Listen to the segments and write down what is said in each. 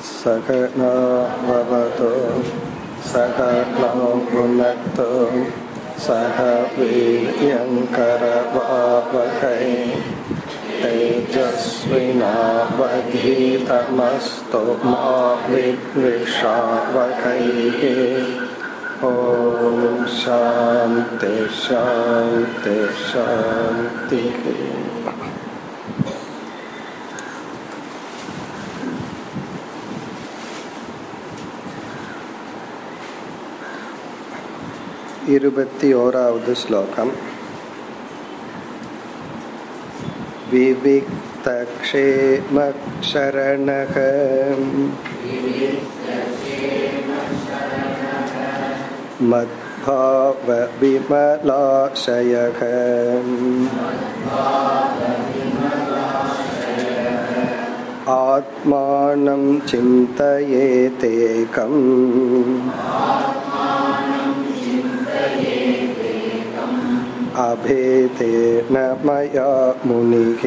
सकनाववतु सकनो भुनक्तु सह वीर्यङ्करवावहै तेजस्विनावधीतमस्तु मा विद्विषावहैः ॐ शान्ति शान्ति शान्तिः இருபத்தி ஓராவது ஸ்லோகம் विविक्तक्षेमक्षरणः मद्भावविमलाशयः आत्मानं चिन्तयेतेकम् अभेदेन मया मुनिः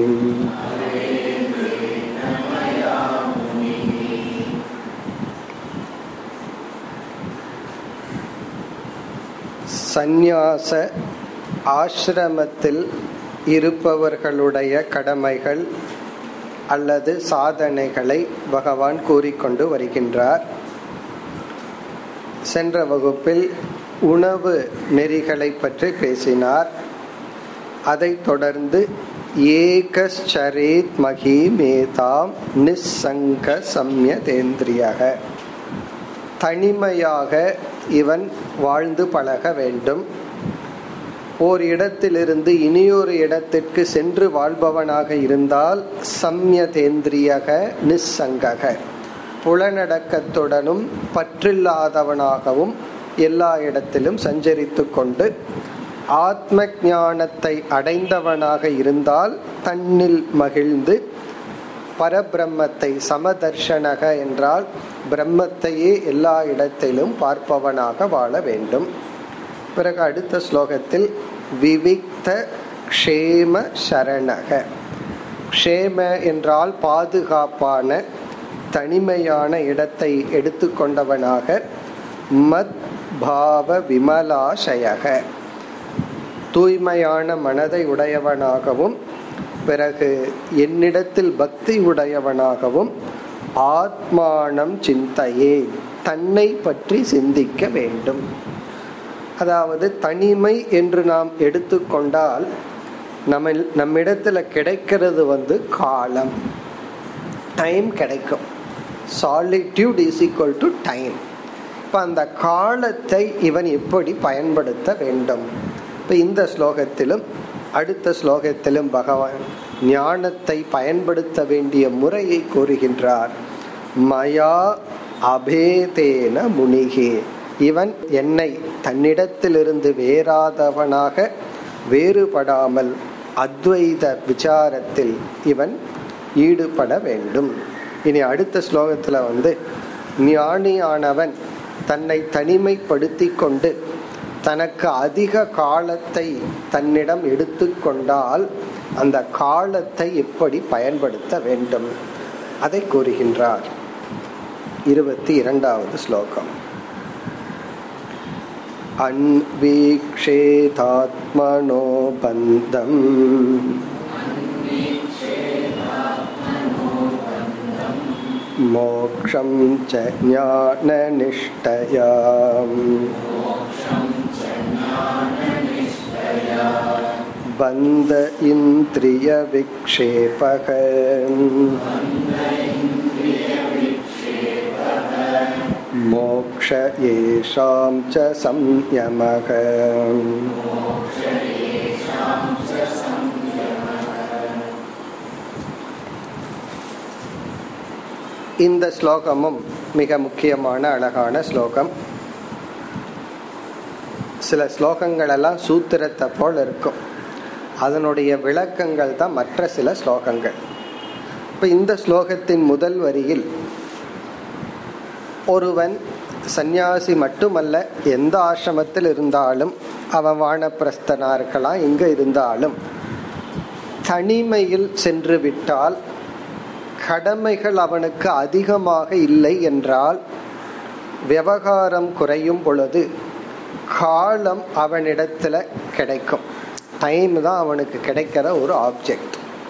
சந்நியாச ஆசிரமத்தில் இருப்பவர்களுடைய கடமைகள் அல்லது சாதனைகளை பகவான் கூறிக்கொண்டு வருகின்றார் சென்ற வகுப்பில் உணவு நெறிகளை பற்றி பேசினார் அதைத் தொடர்ந்து ஏகச்சரேத் மகிமேதாம் நிசங்க சம்யதேந்திரியாக தனிமையாக இவன் வாழ்ந்து பழக வேண்டும் ஓர் இடத்திலிருந்து இனியொரு இடத்திற்கு சென்று வாழ்பவனாக இருந்தால் சம்யதேந்திரியக நிசங்கக புலனடக்கத்துடனும் பற்றில்லாதவனாகவும் எல்லா இடத்திலும் சஞ்சரித்து கொண்டு ஆத்ம ஞானத்தை அடைந்தவனாக இருந்தால் தன்னில் மகிழ்ந்து பரபிரம்மத்தை சமதர்ஷனக என்றால் பிரம்மத்தையே எல்லா இடத்திலும் பார்ப்பவனாக வாழ வேண்டும் பிறகு அடுத்த ஸ்லோகத்தில் விவிக்த க்ஷேம சரணக க்ஷேம என்றால் பாதுகாப்பான தனிமையான இடத்தை எடுத்துக்கொண்டவனாக மத் பாவ விமலாசயக தூய்மையான மனதை உடையவனாகவும் பிறகு என்னிடத்தில் பக்தி உடையவனாகவும் ஆத்மானம் சிந்தையே தன்னை பற்றி சிந்திக்க வேண்டும் அதாவது தனிமை என்று நாம் எடுத்துக்கொண்டால் நம்ம நம்மிடத்துல கிடைக்கிறது வந்து காலம் டைம் கிடைக்கும் solitude is equal to time இப்போ அந்த காலத்தை இவன் எப்படி பயன்படுத்த வேண்டும் இப்போ இந்த ஸ்லோகத்திலும் அடுத்த ஸ்லோகத்திலும் பகவான் ஞானத்தை பயன்படுத்த வேண்டிய முறையை கூறுகின்றார் மயா அபேதேன முனிகே இவன் என்னை தன்னிடத்திலிருந்து வேறாதவனாக வேறுபடாமல் அத்வைத விசாரத்தில் இவன் ஈடுபட வேண்டும் இனி அடுத்த ஸ்லோகத்துல வந்து ஞானியானவன் தன்னை தனிமைப்படுத்தி கொண்டு தனக்கு அதிக காலத்தை தன்னிடம் எடுத்துக்கொண்டால் அந்த காலத்தை எப்படி பயன்படுத்த வேண்டும் அதை கூறுகின்றார் இருபத்தி இரண்டாவது ஸ்லோகம் अन्वीक्षेतात्मनो बन्धम् मोक्षं च ज्ञाननिष्ठया बन्ध इन्द्रियविक्षेपः मोक्ष येषां च संयमः இந்த ஸ்லோகமும் மிக முக்கியமான அழகான ஸ்லோகம் சில ஸ்லோகங்கள் எல்லாம் சூத்திரத்தை போல் இருக்கும் அதனுடைய விளக்கங்கள் தான் மற்ற சில ஸ்லோகங்கள் இப்போ இந்த ஸ்லோகத்தின் முதல் வரியில் ஒருவன் சந்நியாசி மட்டுமல்ல எந்த ஆசிரமத்தில் இருந்தாலும் அவன் வானப்பிரஸ்தனா இருக்கலாம் எங்க இருந்தாலும் தனிமையில் சென்று விட்டால் கடமைகள் அவனுக்கு அதிகமாக இல்லை என்றால் விவகாரம் குறையும் பொழுது காலம் அவனிடத்துல கிடைக்கும் டைம் தான் அவனுக்கு கிடைக்கிற ஒரு ஆப்ஜெக்ட்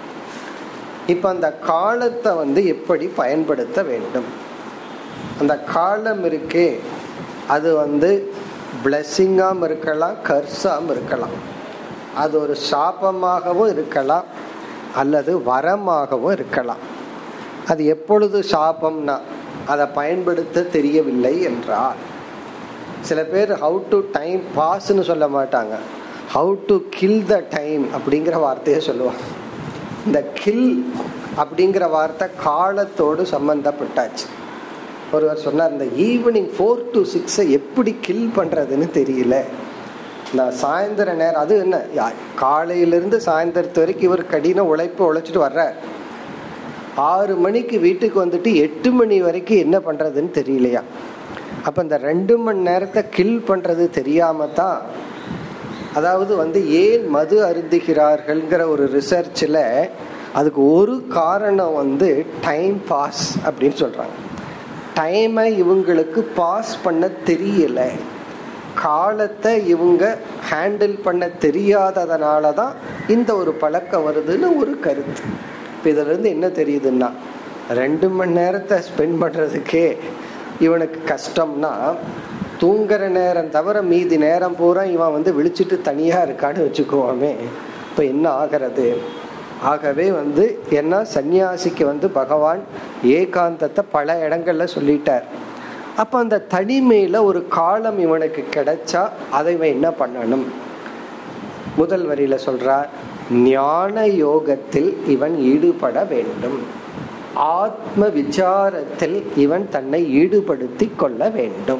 இப்ப அந்த காலத்தை வந்து எப்படி பயன்படுத்த வேண்டும் அந்த காலம் இருக்கே அது வந்து பிளஸ்ஸிங்காம் இருக்கலாம் கர்ஸாம் இருக்கலாம் அது ஒரு சாபமாகவும் இருக்கலாம் அல்லது வரமாகவும் இருக்கலாம் அது எப்பொழுது சாபம்னா அதை பயன்படுத்த தெரியவில்லை என்றால் சில பேர் ஹவு டு டைம் பாஸ்ன்னு சொல்ல மாட்டாங்க how to kill the time அப்படிங்கிற வார்த்தையை சொல்லுவாங்க இந்த கில் அப்படிங்கிற வார்த்தை காலத்தோடு சம்பந்தப்பட்டாச்சு ஒருவர் சொன்னார் இந்த ஈவினிங் ஃபோர் டு சிக்ஸை எப்படி கில் பண்ணுறதுன்னு தெரியல இந்த சாயந்தர நேரம் அது என்ன காலையிலிருந்து சாயந்தரத்து வரைக்கும் இவர் கடின உழைப்பு உழைச்சிட்டு வர்றார் ஆறு மணிக்கு வீட்டுக்கு வந்துட்டு எட்டு மணி வரைக்கும் என்ன பண்ணுறதுன்னு தெரியலையா அப்போ இந்த ரெண்டு மணி நேரத்தை கில் பண்ணுறது தெரியாம தான் அதாவது வந்து ஏன் மது அருந்துகிறார்கள்ங்கிற ஒரு ரிசர்ச்சில் அதுக்கு ஒரு காரணம் வந்து டைம் பாஸ் அப்படின்னு சொல்கிறாங்க டைமை இவங்களுக்கு பாஸ் பண்ண தெரியல காலத்தை இவங்க ஹேண்டில் பண்ண தெரியாததுனால தான் இந்த ஒரு பழக்கம் வருதுன்னு ஒரு கருத்து இப்போ இதிலிருந்து என்ன தெரியுதுன்னா ரெண்டு மணி நேரத்தை ஸ்பெண்ட் பண்ணுறதுக்கே இவனுக்கு கஷ்டம்னா தூங்குற நேரம் தவிர மீதி நேரம் பூரா இவன் வந்து விழிச்சிட்டு தனியாக இருக்கான்னு வச்சுக்குவோமே இப்போ என்ன ஆகிறது ஆகவே வந்து என்ன சன்னியாசிக்கு வந்து பகவான் ஏகாந்தத்தை பல இடங்கள்ல சொல்லிட்டார் அப்ப அந்த தனிமையில ஒரு காலம் இவனுக்கு கிடைச்சா அதை இவன் என்ன பண்ணணும் முதல் வரியில சொல்றார் ஞான யோகத்தில் இவன் ஈடுபட வேண்டும் ஆத்ம விசாரத்தில் இவன் தன்னை ஈடுபடுத்தி கொள்ள வேண்டும்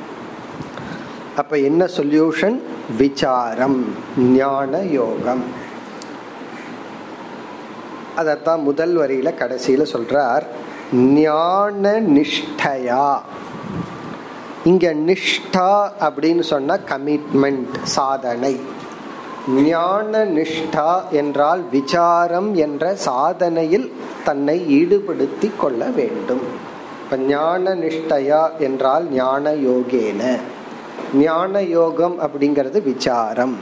அப்ப என்ன சொல்யூஷன் விசாரம் ஞான யோகம் அதத்தான் முதல் வரியில கடைசியில சொல்றார் ஞான நிஷ்டயா இங்க நிஷ்டா அப்படின்னு சொன்னா கமிட்மெண்ட் சாதனை ஞான நிஷ்டா என்றால் விசாரம் என்ற சாதனையில் தன்னை ஈடுபடுத்தி கொள்ள வேண்டும் இப்ப ஞான நிஷ்டயா என்றால் ஞான யோகேன ஞான யோகம் அப்படிங்கிறது விசாரம்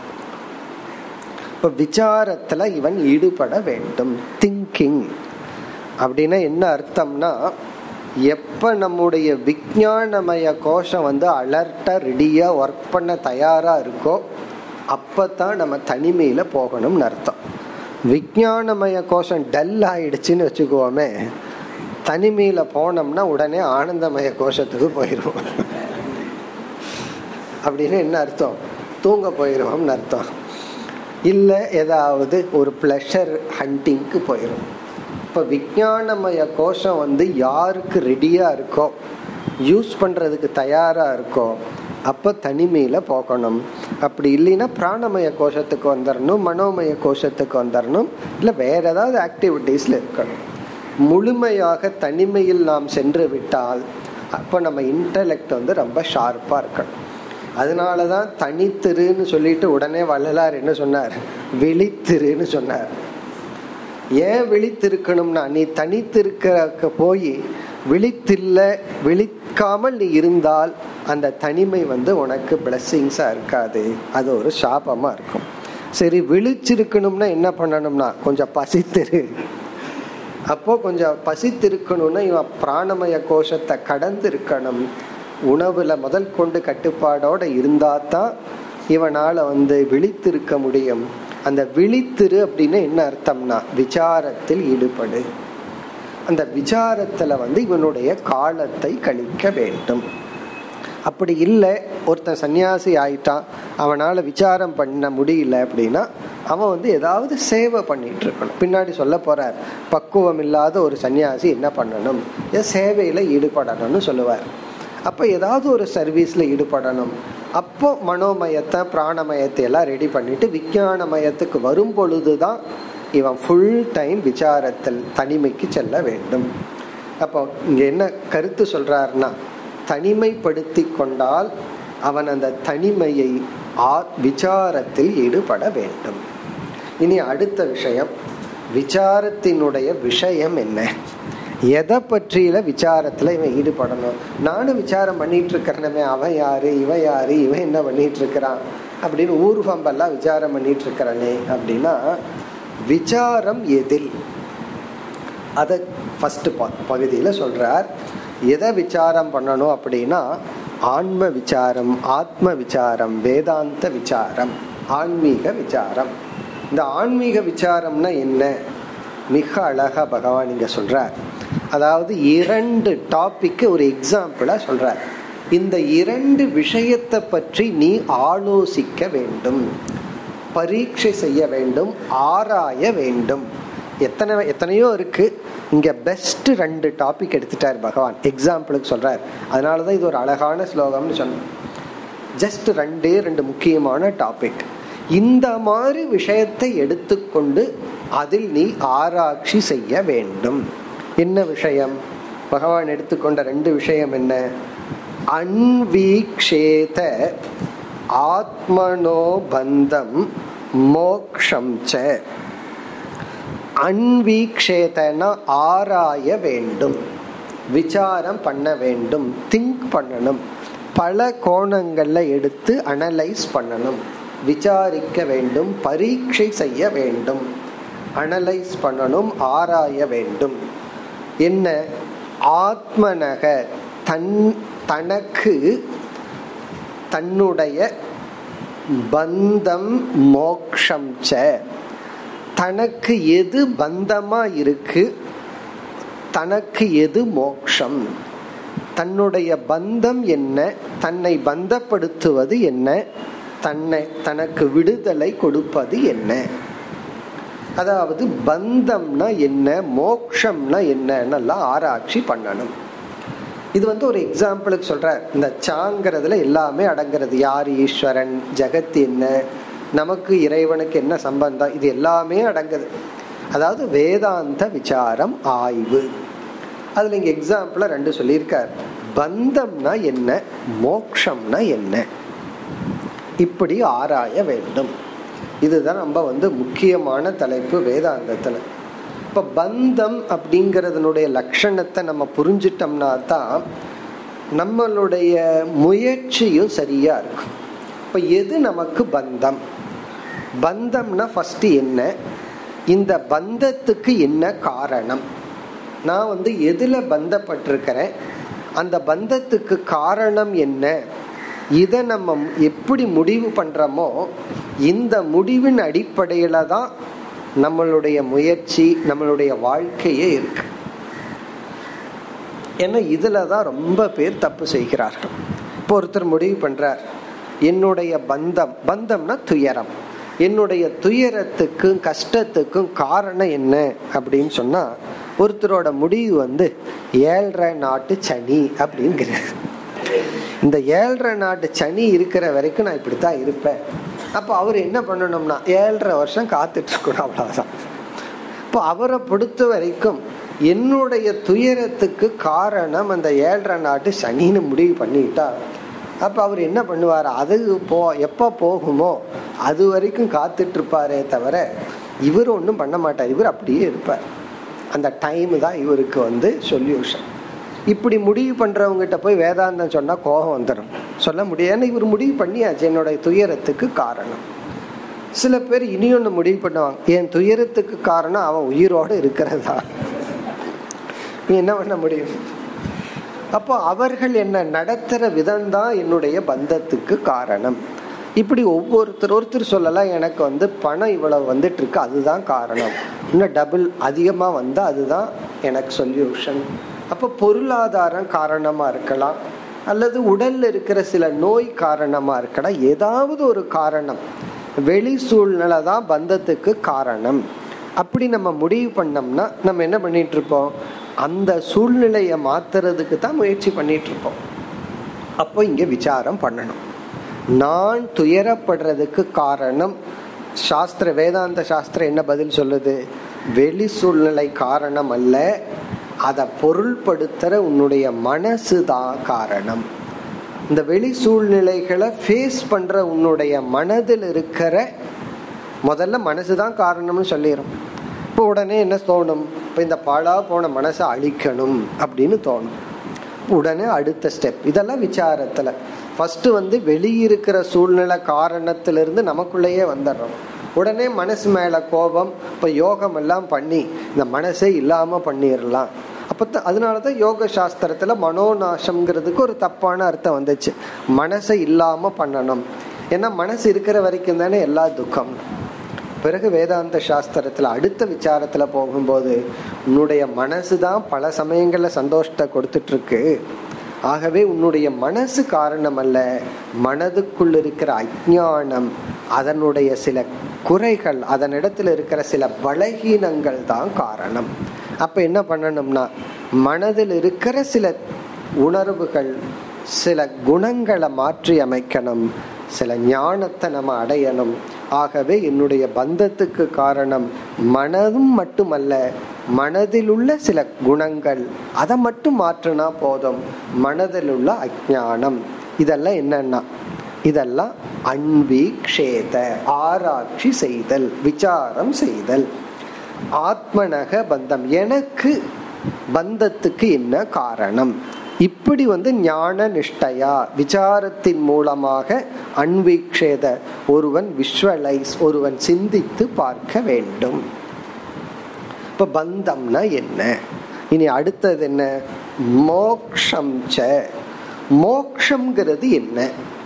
இப்ப விசாரத்துல இவன் ஈடுபட வேண்டும் திங்கிங் அப்படின்னா என்ன அர்த்தம்னா எப்ப நம்முடைய விஞ்ஞானமய கோஷம் வந்து அலர்ட்டா ரெடியா ஒர்க் பண்ண தயாரா இருக்கோ அப்பதான் நம்ம தனிமையில போகணும்னு அர்த்தம் விஞ்ஞானமய கோஷம் டல் ஆயிடுச்சுன்னு வச்சுக்குவோமே தனிமையில போனோம்னா உடனே ஆனந்தமய கோஷத்துக்கு போயிடுவோம் அப்படின்னு என்ன அர்த்தம் தூங்க போயிடுவோம்னு அர்த்தம் இல்லை ஏதாவது ஒரு ப்ளஷர் ஹண்டிங்க்கு போயிடும் இப்போ விஞ்ஞானமய கோஷம் வந்து யாருக்கு ரெடியாக இருக்கோ யூஸ் பண்ணுறதுக்கு தயாராக இருக்கோ அப்போ தனிமையில் போகணும் அப்படி இல்லைன்னா பிராணமய கோஷத்துக்கு வந்துடணும் மனோமய கோஷத்துக்கு வந்துடணும் இல்லை வேற ஏதாவது ஆக்டிவிட்டீஸில் இருக்கணும் முழுமையாக தனிமையில் நாம் சென்று விட்டால் அப்போ நம்ம இன்டலெக்ட் வந்து ரொம்ப ஷார்ப்பாக இருக்கணும் அதனால தான் தனித்திருன்னு சொல்லிட்டு உடனே வள்ளலார் என்ன சொன்னார் விழித்திருன்னு சொன்னார் ஏன் விழித்திருக்கணும்னா நீ தனித்திருக்க போய் விழித்தில்ல விழிக்காமல் நீ இருந்தால் அந்த தனிமை வந்து உனக்கு பிளஸ்ஸிங்ஸா இருக்காது அது ஒரு சாபமா இருக்கும் சரி விழிச்சிருக்கணும்னா என்ன பண்ணணும்னா கொஞ்சம் பசித்திரு அப்போ கொஞ்சம் பசித்திருக்கணும்னா இவன் பிராணமய கோஷத்தை கடந்து இருக்கணும் உணவுல முதல் கொண்டு கட்டுப்பாடோட இருந்தா தான் இவனால வந்து விழித்திருக்க முடியும் அந்த விழித்திரு அப்படின்னு என்ன அர்த்தம்னா விசாரத்தில் ஈடுபடு அந்த விசாரத்துல வந்து இவனுடைய காலத்தை கழிக்க வேண்டும் அப்படி இல்லை ஒருத்தன் சன்னியாசி ஆயிட்டான் அவனால விசாரம் பண்ண முடியல அப்படின்னா அவன் வந்து ஏதாவது சேவை பண்ணிட்டு இருக்கணும் பின்னாடி சொல்ல போறார் பக்குவம் இல்லாத ஒரு சன்னியாசி என்ன பண்ணணும் சேவையில ஈடுபடணும்னு சொல்லுவார் அப்போ ஏதாவது ஒரு சர்வீஸில் ஈடுபடணும் அப்போ மனோமயத்தை பிராணமயத்தை எல்லாம் ரெடி பண்ணிட்டு விஞ்ஞானமயத்துக்கு வரும் பொழுது தான் இவன் ஃபுல் டைம் விசாரத்தில் தனிமைக்கு செல்ல வேண்டும் அப்போ இங்க என்ன கருத்து சொல்றாருன்னா தனிமைப்படுத்தி கொண்டால் அவன் அந்த தனிமையை விசாரத்தில் ஈடுபட வேண்டும் இனி அடுத்த விஷயம் விசாரத்தினுடைய விஷயம் என்ன எதை பற்றியில விசாரத்துல இவன் ஈடுபடணும் நானும் விசாரம் பண்ணிட்டு இருக்கிறனமே அவன் யாரு இவன் யாரு இவன் என்ன பண்ணிட்டு இருக்கிறான் அப்படின்னு ஊர்வம்பெல்லாம் விசாரம் பண்ணிட்டு இருக்கிறனே அப்படின்னா விசாரம் எதில் அதை ஃபர்ஸ்ட் பகுதியில சொல்றார் எதை விசாரம் பண்ணணும் அப்படின்னா ஆன்ம விசாரம் ஆத்ம விசாரம் வேதாந்த விசாரம் ஆன்மீக விசாரம் இந்த ஆன்மீக விசாரம்னா என்ன மிக அழகா பகவான் இங்க சொல்றார் அதாவது இரண்டு டாபிக் ஒரு எக்ஸாம்பிளா சொல்றார் இந்த இரண்டு விஷயத்தை பற்றி நீ ஆலோசிக்க வேண்டும் பரீட்சை செய்ய வேண்டும் ஆராய வேண்டும் எத்தனை எத்தனையோ இருக்கு இங்க பெஸ்ட் ரெண்டு டாபிக் எடுத்துட்டார் பகவான் எக்ஸாம்பிளுக்கு சொல்றார் அதனாலதான் இது ஒரு அழகான ஸ்லோகம்னு சொன்னோம் ஜஸ்ட் ரெண்டே ரெண்டு முக்கியமான டாபிக் இந்த மாதிரி விஷயத்தை எடுத்துக்கொண்டு அதில் நீ ஆராய்ச்சி செய்ய வேண்டும் என்ன விஷயம் பகவான் எடுத்துக்கொண்ட ரெண்டு விஷயம் என்ன அன்வீக்ஷேத ஆத்மனோ பந்தம் மோக்ஷம் ச அன்வீக்ஷேதன ஆராய வேண்டும் விசாரம் பண்ண வேண்டும் திங்க் பண்ணணும் பல கோணங்கள்ல எடுத்து அனலைஸ் பண்ணணும் விசாரிக்க வேண்டும் பரீட்சை செய்ய வேண்டும் அனலைஸ் பண்ணணும் ஆராய வேண்டும் என்ன ஆத்மனக தன் தனக்கு தன்னுடைய பந்தம் மோக்ஷம் ச தனக்கு எது பந்தமா இருக்கு தனக்கு எது மோக்ஷம் தன்னுடைய பந்தம் என்ன தன்னை பந்தப்படுத்துவது என்ன தன்னை தனக்கு விடுதலை கொடுப்பது என்ன அதாவது பந்தம்னா என்ன மோக்ஷம்னா என்னன்னெல்லாம் ஆராய்ச்சி பண்ணணும் இது வந்து ஒரு எக்ஸாம்பிளுக்கு சொல்ற இந்த சாங்கிறதுல எல்லாமே அடங்கிறது யார் ஈஸ்வரன் ஜெகத் என்ன நமக்கு இறைவனுக்கு என்ன சம்பந்தம் இது எல்லாமே அடங்குது அதாவது வேதாந்த விசாரம் ஆய்வு அதுல இங்க எக்ஸாம்பிள ரெண்டு சொல்லியிருக்கார் பந்தம்னா என்ன மோக்ஷம்னா என்ன இப்படி ஆராய வேண்டும் இதுதான் நம்ம வந்து முக்கியமான தலைப்பு வேதாந்தத்துல இப்ப பந்தம் அப்படிங்கறதனுடைய லட்சணத்தை நம்ம புரிஞ்சிட்டோம்னா தான் நம்மளுடைய முயற்சியும் சரியா இருக்கும் இப்ப எது நமக்கு பந்தம் பந்தம்னா ஃபர்ஸ்ட் என்ன இந்த பந்தத்துக்கு என்ன காரணம் நான் வந்து எதுல பந்தப்பட்டிருக்கிறேன் அந்த பந்தத்துக்கு காரணம் என்ன இதை நம்ம எப்படி முடிவு பண்றோமோ இந்த முடிவின் அடிப்படையில தான் நம்மளுடைய முயற்சி நம்மளுடைய வாழ்க்கையே இருக்கு ஏன்னா இதுல தான் ரொம்ப பேர் தப்பு செய்கிறார்கள் இப்போ ஒருத்தர் முடிவு பண்றார் என்னுடைய பந்தம் பந்தம்னா துயரம் என்னுடைய துயரத்துக்கும் கஷ்டத்துக்கும் காரணம் என்ன அப்படின்னு சொன்னா ஒருத்தரோட முடிவு வந்து ஏழ்ரை நாட்டு சனி அப்படிங்கிறது இந்த ஏழ்ரை நாட்டு சனி இருக்கிற வரைக்கும் நான் இப்படித்தான் இருப்பேன் அப்போ அவர் என்ன பண்ணணும்னா ஏழரை வருஷம் காத்துட்டு இருக்கணும் அவ்வளவுதான் இப்போ அவரை பொறுத்த வரைக்கும் என்னுடைய துயரத்துக்கு காரணம் அந்த ஏழரை நாட்டு சனின்னு முடிவு பண்ணிட்டா அப்ப அவர் என்ன பண்ணுவார் அது போ எப்ப போகுமோ அது வரைக்கும் காத்துட்டு இருப்பாரே தவிர இவர் ஒன்றும் பண்ண மாட்டார் இவர் அப்படியே இருப்பார் அந்த டைம் தான் இவருக்கு வந்து சொல்யூஷன் இப்படி முடிவு பண்றவங்ககிட்ட போய் வேதாந்தம் சொன்னா கோபம் வந்துடும் சொல்ல முடியாது இவர் முடிவு பண்ணியாச்சு என்னுடைய துயரத்துக்கு காரணம் சில பேர் இனி ஒன்று முடிவு பண்ணுவாங்க என் துயரத்துக்கு காரணம் அவன் உயிரோடு இருக்கிறதா நீ என்ன பண்ண முடியும் அப்போ அவர்கள் என்ன நடத்துற விதம் தான் என்னுடைய பந்தத்துக்கு காரணம் இப்படி ஒவ்வொருத்தர் ஒருத்தர் சொல்லலாம் எனக்கு வந்து பணம் இவ்வளவு வந்துட்டு இருக்கு அதுதான் காரணம் இன்னும் டபுள் அதிகமா வந்தா அதுதான் எனக்கு சொல்யூஷன் அப்போ பொருளாதாரம் காரணமா இருக்கலாம் அல்லது உடல்ல இருக்கிற சில நோய் காரணமா இருக்கலாம் ஏதாவது ஒரு காரணம் வெளி சூழ்நிலை தான் பந்தத்துக்கு காரணம் அப்படி நம்ம முடிவு பண்ணோம்னா நம்ம என்ன பண்ணிட்டு இருப்போம் அந்த சூழ்நிலையை மாத்துறதுக்கு தான் முயற்சி பண்ணிட்டு இருப்போம் அப்போ இங்க விசாரம் பண்ணணும் நான் துயரப்படுறதுக்கு காரணம் சாஸ்திர வேதாந்த சாஸ்திரம் என்ன பதில் சொல்லுது வெளி சூழ்நிலை காரணம் அல்ல அதை பொருள்படுத்துற உன்னுடைய மனசு தான் காரணம் இந்த வெளி சூழ்நிலைகளை ஃபேஸ் பண்ற உன்னுடைய மனதில் இருக்கிற முதல்ல மனசுதான் காரணம்னு சொல்லிடும் இப்போ உடனே என்ன தோணும் இப்போ இந்த பாழா போன மனசை அழிக்கணும் அப்படின்னு தோணும் உடனே அடுத்த ஸ்டெப் இதெல்லாம் விசாரத்துல ஃபர்ஸ்ட் வந்து வெளியிருக்கிற சூழ்நிலை காரணத்திலிருந்து நமக்குள்ளேயே வந்துடுறோம் உடனே மனசு மேல கோபம் இப்போ யோகம் எல்லாம் பண்ணி இந்த மனசே இல்லாம பண்ணிடலாம் அப்போ அதனால தான் யோக சாஸ்திரத்துல மனோநாசம்ங்கிறதுக்கு ஒரு தப்பான அர்த்தம் வந்துச்சு மனசை இல்லாம பண்ணணும் ஏன்னா மனசு இருக்கிற வரைக்கும் தானே எல்லா துக்கம் பிறகு வேதாந்த சாஸ்திரத்துல அடுத்த விசாரத்துல போகும்போது உன்னுடைய மனசு தான் பல சமயங்கள்ல சந்தோஷத்தை கொடுத்துட்டு இருக்கு ஆகவே உன்னுடைய மனசு காரணம் அல்ல மனதுக்குள் இருக்கிற அஜானம் அதனுடைய சில குறைகள் அதனிடத்துல இருக்கிற சில பலகீனங்கள் தான் காரணம் அப்ப என்ன பண்ணணும்னா மனதில் இருக்கிற சில உணர்வுகள் சில குணங்களை மாற்றி அமைக்கணும் சில ஞானத்தை நம்ம அடையணும் ஆகவே என்னுடைய பந்தத்துக்கு காரணம் மனதும் மட்டுமல்ல மனதில் உள்ள சில குணங்கள் அதை மட்டும் மாற்றினா போதும் மனதில் உள்ள அஜானம் இதெல்லாம் என்னன்னா இதெல்லாம் அன்வீக்ஷேத ஆராய்ச்சி செய்தல் விசாரம் செய்தல் ஆத்மனக பந்தம் எனக்கு பந்தத்துக்கு என்ன காரணம் இப்படி வந்து ஞான நிஷ்டையா விசாரத்தின் மூலமாக அன்வீக்ஷேத ஒருவன் விஷுவலைஸ் ஒருவன் சிந்தித்து பார்க்க வேண்டும் இப்ப பந்தம்னா என்ன இனி அடுத்தது என்ன மோக்ஷம் ச மோக்ஷங்கிறது என்ன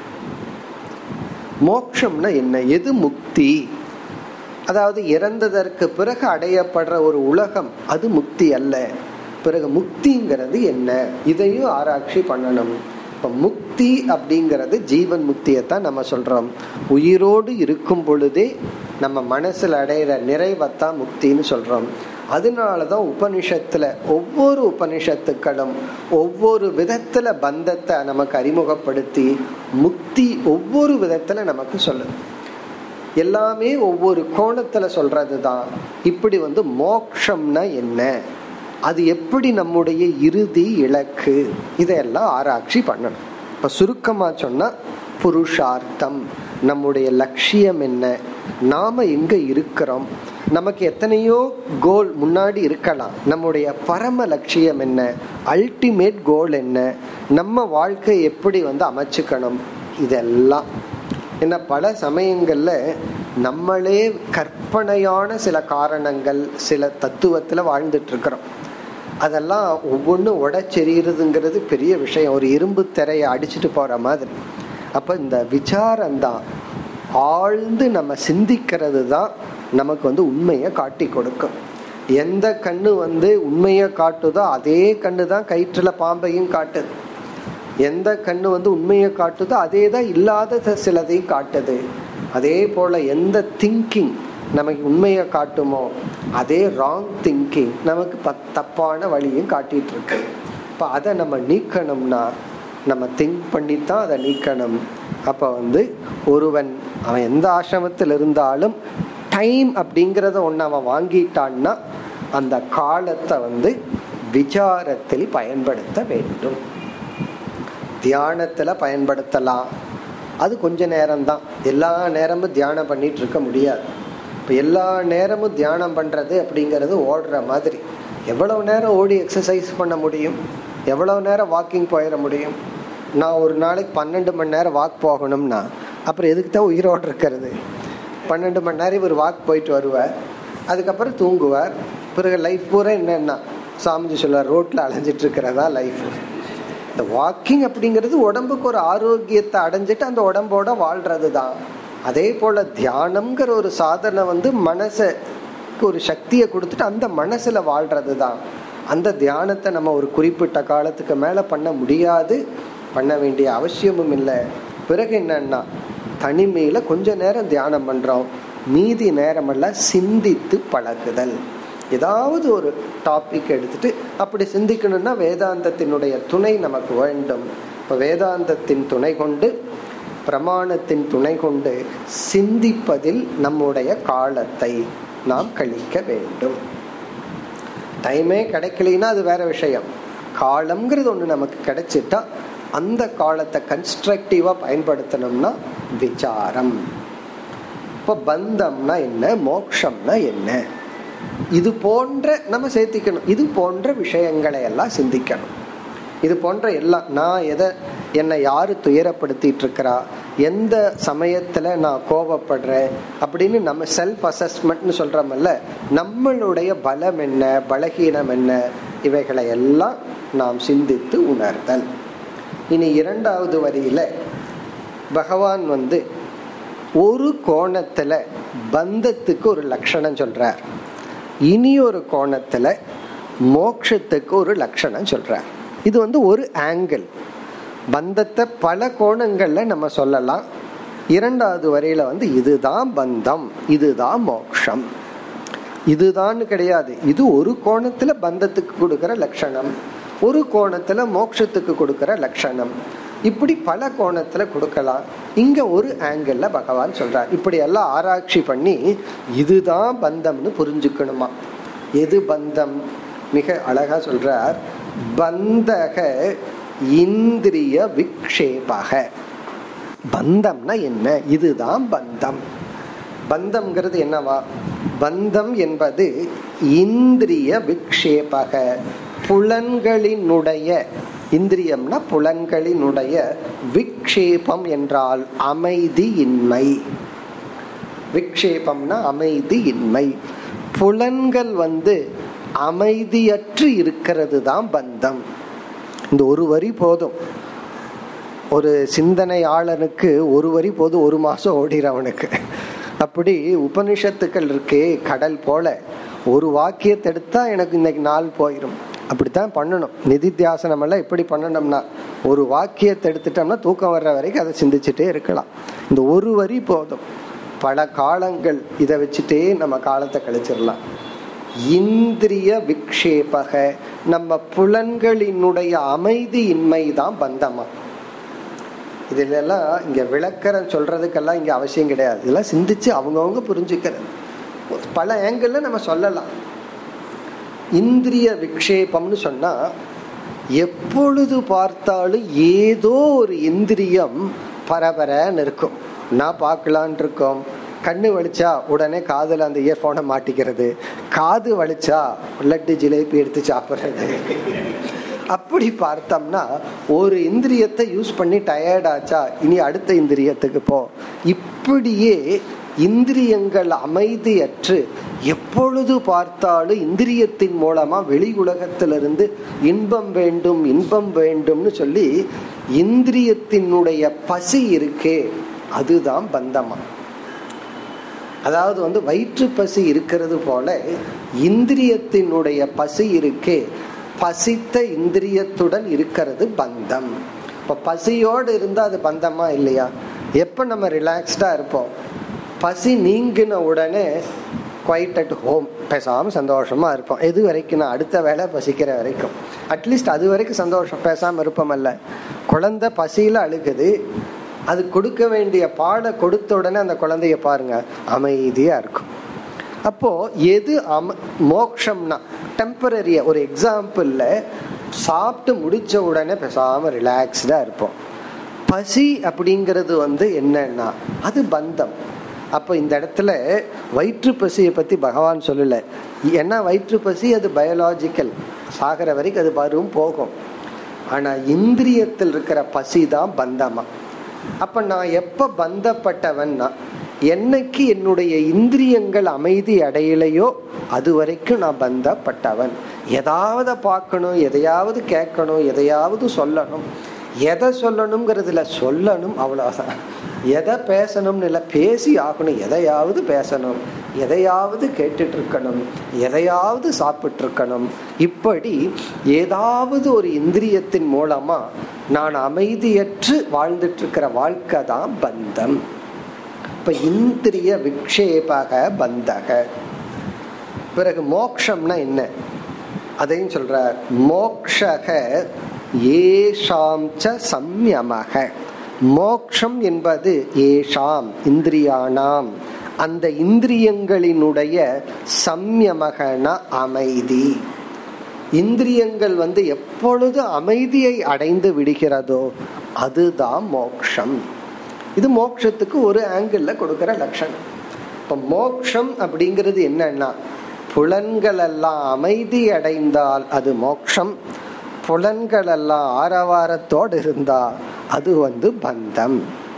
மோக்ஷம்னா என்ன எது முக்தி அதாவது இறந்ததற்கு பிறகு அடையப்படுற ஒரு உலகம் அது முக்தி அல்ல பிறகு முக்திங்கிறது என்ன இதையும் ஆராய்ச்சி பண்ணணும் இப்ப முக்தி அப்படிங்கிறது ஜீவன் முக்தியத்தான் நம்ம சொல்றோம் உயிரோடு இருக்கும் பொழுதே நம்ம மனசுல அடையிற நிறைவைத்தான் முக்தின்னு சொல்றோம் அதனாலதான் உபனிஷத்துல ஒவ்வொரு உபனிஷத்துக்களும் ஒவ்வொரு விதத்துல பந்தத்தை நமக்கு அறிமுகப்படுத்தி முக்தி ஒவ்வொரு விதத்துல நமக்கு சொல்லுது எல்லாமே ஒவ்வொரு கோணத்துல சொல்றதுதான் இப்படி வந்து மோக்ஷம்னா என்ன அது எப்படி நம்முடைய இறுதி இலக்கு இதையெல்லாம் ஆராய்ச்சி பண்ணணும் இப்ப சுருக்கமா சொன்னா புருஷார்த்தம் நம்முடைய லட்சியம் என்ன நாம எங்க இருக்கிறோம் நமக்கு எத்தனையோ கோல் முன்னாடி இருக்கலாம் நம்முடைய பரம லட்சியம் என்ன அல்டிமேட் கோல் என்ன நம்ம வாழ்க்கை எப்படி வந்து அமைச்சுக்கணும் இதெல்லாம் என்ன பல சமயங்கள்ல நம்மளே கற்பனையான சில காரணங்கள் சில தத்துவத்துல வாழ்ந்துட்டு இருக்கிறோம் அதெல்லாம் ஒவ்வொன்றும் உடச்செறிகிறதுங்கிறது பெரிய விஷயம் ஒரு இரும்பு திரையை அடிச்சுட்டு போற மாதிரி அப்ப இந்த விசாரம் தான் ஆழ்ந்து நம்ம சிந்திக்கிறது தான் நமக்கு வந்து உண்மையை காட்டி கொடுக்கும் எந்த கண்ணு வந்து உண்மையை காட்டுதோ அதே கண்ணு தான் கயிற்றுல பாம்பையும் காட்டுது எந்த கண்ணு வந்து உண்மையை காட்டுதோ அதே தான் இல்லாத சிலதையும் காட்டுது அதே போல எந்த திங்கிங் நமக்கு உண்மையை காட்டுமோ அதே ராங் திங்கிங் நமக்கு தப்பான வழியும் காட்டிட்டு இருக்கு இப்போ அதை நம்ம நீக்கணும்னா நம்ம திங்க் பண்ணித்தான் அதை நீக்கணும் அப்போ வந்து ஒருவன் அவன் எந்த ஆசிரமத்தில் இருந்தாலும் டைம் அப்படிங்கிறத ஒன்று அவன் வாங்கிட்டான்னா அந்த காலத்தை வந்து விசாரத்தில் பயன்படுத்த வேண்டும் தியானத்துல பயன்படுத்தலாம் அது கொஞ்ச நேரம்தான் எல்லா நேரமும் தியானம் பண்ணிட்டு இருக்க முடியாது இப்போ எல்லா நேரமும் தியானம் பண்றது அப்படிங்கிறது ஓடுற மாதிரி எவ்வளவு நேரம் ஓடி எக்ஸசைஸ் பண்ண முடியும் எவ்வளவு நேரம் வாக்கிங் போயிட முடியும் நான் ஒரு நாளைக்கு பன்னெண்டு மணி நேரம் வாக் போகணும்னா அப்புறம் எதுக்கு தான் உயிரோடு இருக்கிறது பன்னெண்டு மணி நேரம் இவர் வாக் போயிட்டு வருவார் அதுக்கப்புறம் தூங்குவார் பிறகு லைஃப் பூரா என்னன்னா சாமிஜி சொல்லுவார் ரோட்ல அலைஞ்சிட்டு இருக்கிறதா லைஃப் இந்த வாக்கிங் அப்படிங்கிறது உடம்புக்கு ஒரு ஆரோக்கியத்தை அடைஞ்சிட்டு அந்த உடம்போட வாழ்றது தான் அதே போல தியானம்ங்கிற ஒரு சாதனை வந்து மனசுக்கு ஒரு சக்தியை கொடுத்துட்டு அந்த மனசுல வாழ்றது தான் அந்த தியானத்தை நம்ம ஒரு குறிப்பிட்ட காலத்துக்கு மேல பண்ண முடியாது பண்ண வேண்டிய அவசியமும் இல்லை பிறகு என்னன்னா தனிமையில கொஞ்ச நேரம் தியானம் பண்றோம் மீதி நேரமெல்லாம் சிந்தித்து பழகுதல் ஏதாவது ஒரு டாபிக் எடுத்துட்டு அப்படி சிந்திக்கணும்னா வேதாந்தத்தினுடைய துணை நமக்கு வேண்டும் இப்போ வேதாந்தத்தின் துணை கொண்டு பிரமாணத்தின் துணை கொண்டு சிந்திப்பதில் நம்முடைய காலத்தை நாம் கழிக்க வேண்டும் டைமே கிடைக்கலைன்னா அது வேற விஷயம் காலம்ங்கிறது ஒன்று நமக்கு கிடைச்சிட்டா அந்த காலத்தை கன்ஸ்ட்ரக்டிவா பயன்படுத்தணும்னா விசாரம் இப்போ பந்தம்னா என்ன மோக்ஷம்னா என்ன இது போன்ற நம்ம சேர்த்திக்கணும் இது போன்ற விஷயங்களை எல்லாம் சிந்திக்கணும் இது போன்ற எல்லாம் நான் எதை என்னை யாரு துயரப்படுத்திட்டு இருக்கிறா எந்த சமயத்துல நான் கோவப்படுறேன் அப்படின்னு நம்ம செல்ஃப் அசஸ்மெண்ட்னு சொல்றோம்ல நம்மளுடைய பலம் என்ன பலகீனம் என்ன இவைகளை எல்லாம் நாம் சிந்தித்து உணர்தல் இனி இரண்டாவது வரியில பகவான் வந்து ஒரு கோணத்துல பந்தத்துக்கு ஒரு லட்சணம் சொல்றார் இனி ஒரு கோணத்துல மோட்சத்துக்கு ஒரு லட்சணம் சொல்றார் இது வந்து ஒரு ஆங்கிள் பந்தத்தை பல கோணங்கள்ல நம்ம சொல்லலாம் இரண்டாவது வரையில வந்து இதுதான் பந்தம் இதுதான் மோக்ஷம் இதுதான் கிடையாது இது ஒரு கோணத்துல பந்தத்துக்கு கொடுக்கிற லட்சணம் ஒரு கோணத்துல மோட்சத்துக்கு கொடுக்கிற லட்சணம் இப்படி பல கோணத்துல கொடுக்கலாம் இங்க ஒரு ஆங்கிள் பகவான் சொல்றார் இப்படி எல்லாம் ஆராய்ச்சி பண்ணி இதுதான் பந்தம்னு புரிஞ்சுக்கணுமா எது பந்தம் மிக அழகா சொல்றார் பந்தக இந்திரிய விக்ஷேபக பந்தம்னா என்ன இதுதான் பந்தம் பந்தம்ங்கிறது என்னவா பந்தம் என்பது இந்திரிய விக்ஷேபக புலன்களினுடைய இந்திரியம்னா புலன்களினுடைய விக்ஷேபம் என்றால் அமைதியின்மை விக்ஷேபம்னா அமைதியின்மை புலன்கள் வந்து அமைதியற்று இருக்கிறது தான் பந்தம் இந்த ஒரு வரி போதும் ஒரு சிந்தனையாளனுக்கு ஒரு வரி போதும் ஒரு மாசம் ஓடிற அவனுக்கு அப்படி உபனிஷத்துக்கள் இருக்கே கடல் போல ஒரு வாக்கியத்தை எடுத்தா எனக்கு இன்னைக்கு நாள் போயிடும் அப்படித்தான் பண்ணணும் நிதித்தியாசனம் எல்லாம் எப்படி பண்ணணும்னா ஒரு வாக்கியத்தை எடுத்துட்டோம்னா தூக்கம் வர்ற வரைக்கும் அதை சிந்திச்சுட்டே இருக்கலாம் இந்த ஒரு வரி போதும் பல காலங்கள் இதை வச்சுட்டே நம்ம காலத்தை கழிச்சிடலாம் இந்திரிய விக்ஷேபக நம்ம புலன்களினுடைய அமைதியின்மை தான் பந்தமா இதுல எல்லாம் இங்க விளக்கரம் சொல்றதுக்கெல்லாம் இங்க அவசியம் கிடையாது இதெல்லாம் சிந்திச்சு அவங்கவுங்க புரிஞ்சுக்கிறது பல ஆங்கிள் நம்ம சொல்லலாம் இந்திரிய விக்ஷேபம்னு சொன்னா எப்பொழுது பார்த்தாலும் ஏதோ ஒரு இந்திரியம் பரபரன்னு இருக்கும் நான் பார்க்கலான் இருக்கோம் கண்ணு வலிச்சா உடனே காதுல அந்த இயர்போனை மாட்டிக்கிறது காது வலிச்சா லட்டு ஜிலேபி எடுத்து சாப்பிட்றது அப்படி பார்த்தோம்னா ஒரு இந்திரியத்தை யூஸ் பண்ணி டயர்டாச்சா இனி அடுத்த இந்திரியத்துக்கு போ இப்படியே இந்திரியங்கள் அமைதியற்று எப்பொழுது பார்த்தாலும் இந்திரியத்தின் மூலமா வெளி உலகத்திலிருந்து இன்பம் வேண்டும் இன்பம் வேண்டும்னு சொல்லி இந்திரியத்தினுடைய பசி இருக்கே அதுதான் பந்தமா அதாவது வந்து வயிற்று பசி இருக்கிறது போல இந்திரியத்தினுடைய பசி இருக்கே பசித்த இந்திரியத்துடன் இருக்கிறது பந்தம் இப்ப பசியோடு இருந்தா அது பந்தமா இல்லையா எப்ப நம்ம ரிலாக்ஸ்டா இருப்போம் பசி நீங்கின உடனே குவைட் அட் ஹோம் பேசாம சந்தோஷமா இருப்போம் எது வரைக்கும் நான் அடுத்த வேலை பசிக்கிற வரைக்கும் அட்லீஸ்ட் அது வரைக்கும் சந்தோஷம் பேசாம இருப்போம் அல்ல குழந்தை பசியில அழுகுது அது கொடுக்க வேண்டிய பாடை கொடுத்த உடனே அந்த குழந்தைய பாருங்க அமைதியா இருக்கும் அப்போ எது அம மோக்ஷம்னா டெம்பரரியா ஒரு எக்ஸாம்பிள்ல சாப்பிட்டு முடிச்ச உடனே பேசாம ரிலாக்ஸ்டா இருப்போம் பசி அப்படிங்கிறது வந்து என்னன்னா அது பந்தம் அப்போ இந்த இடத்துல வயிற்று பசியை பத்தி பகவான் சொல்லல ஏன்னா வயிற்று பசி அது பயாலாஜிக்கல் சாகிற வரைக்கும் அது வரும் போகும் ஆனா இந்திரியத்தில் இருக்கிற பசி தான் பந்தமா அப்ப நான் எப்ப பந்தப்பட்டவன்னா என்னைக்கு என்னுடைய இந்திரியங்கள் அமைதி அடையலையோ அது வரைக்கும் நான் பந்தப்பட்டவன் எதாவது பார்க்கணும் எதையாவது கேட்கணும் எதையாவது சொல்லணும் எதை சொல்லணுங்கிறதுல சொல்லணும் அவ்வளவுதான் எதை பேசணும்னு இல்லை பேசி ஆகணும் எதையாவது பேசணும் எதையாவது கேட்டுட்டு இருக்கணும் எதையாவது சாப்பிட்டு இருக்கணும் இப்படி ஏதாவது ஒரு இந்திரியத்தின் மூலமா நான் அமைதியற்று வாழ்ந்துட்டு இருக்கிற வாழ்க்கை தான் பந்தம் இப்ப இந்திரிய விக்ஷேபக பந்தக பிறகு மோக்ஷம்னா என்ன அதையும் சொல்ற மோக்ஷக ஏஷாம் ச சம்யமக மோக்ஷம் என்பது ஏஷாம் இந்திரியானாம் அந்த இந்திரியங்களினுடைய சம்யமகன அமைதி இந்திரியங்கள் வந்து எப்பொழுது அமைதியை அடைந்து விடுகிறதோ அதுதான் மோக்ஷம் இது மோக்ஷத்துக்கு ஒரு ஆங்கிள் கொடுக்கிற லட்சணம் இப்ப மோக்ஷம் அப்படிங்கிறது என்னன்னா புலன்கள் எல்லாம் அமைதி அடைந்தால் அது மோக்ஷம் புலன்கள் எல்லாம் ஆரவாரத்தோடு இருந்தா அது வந்து பந்தம்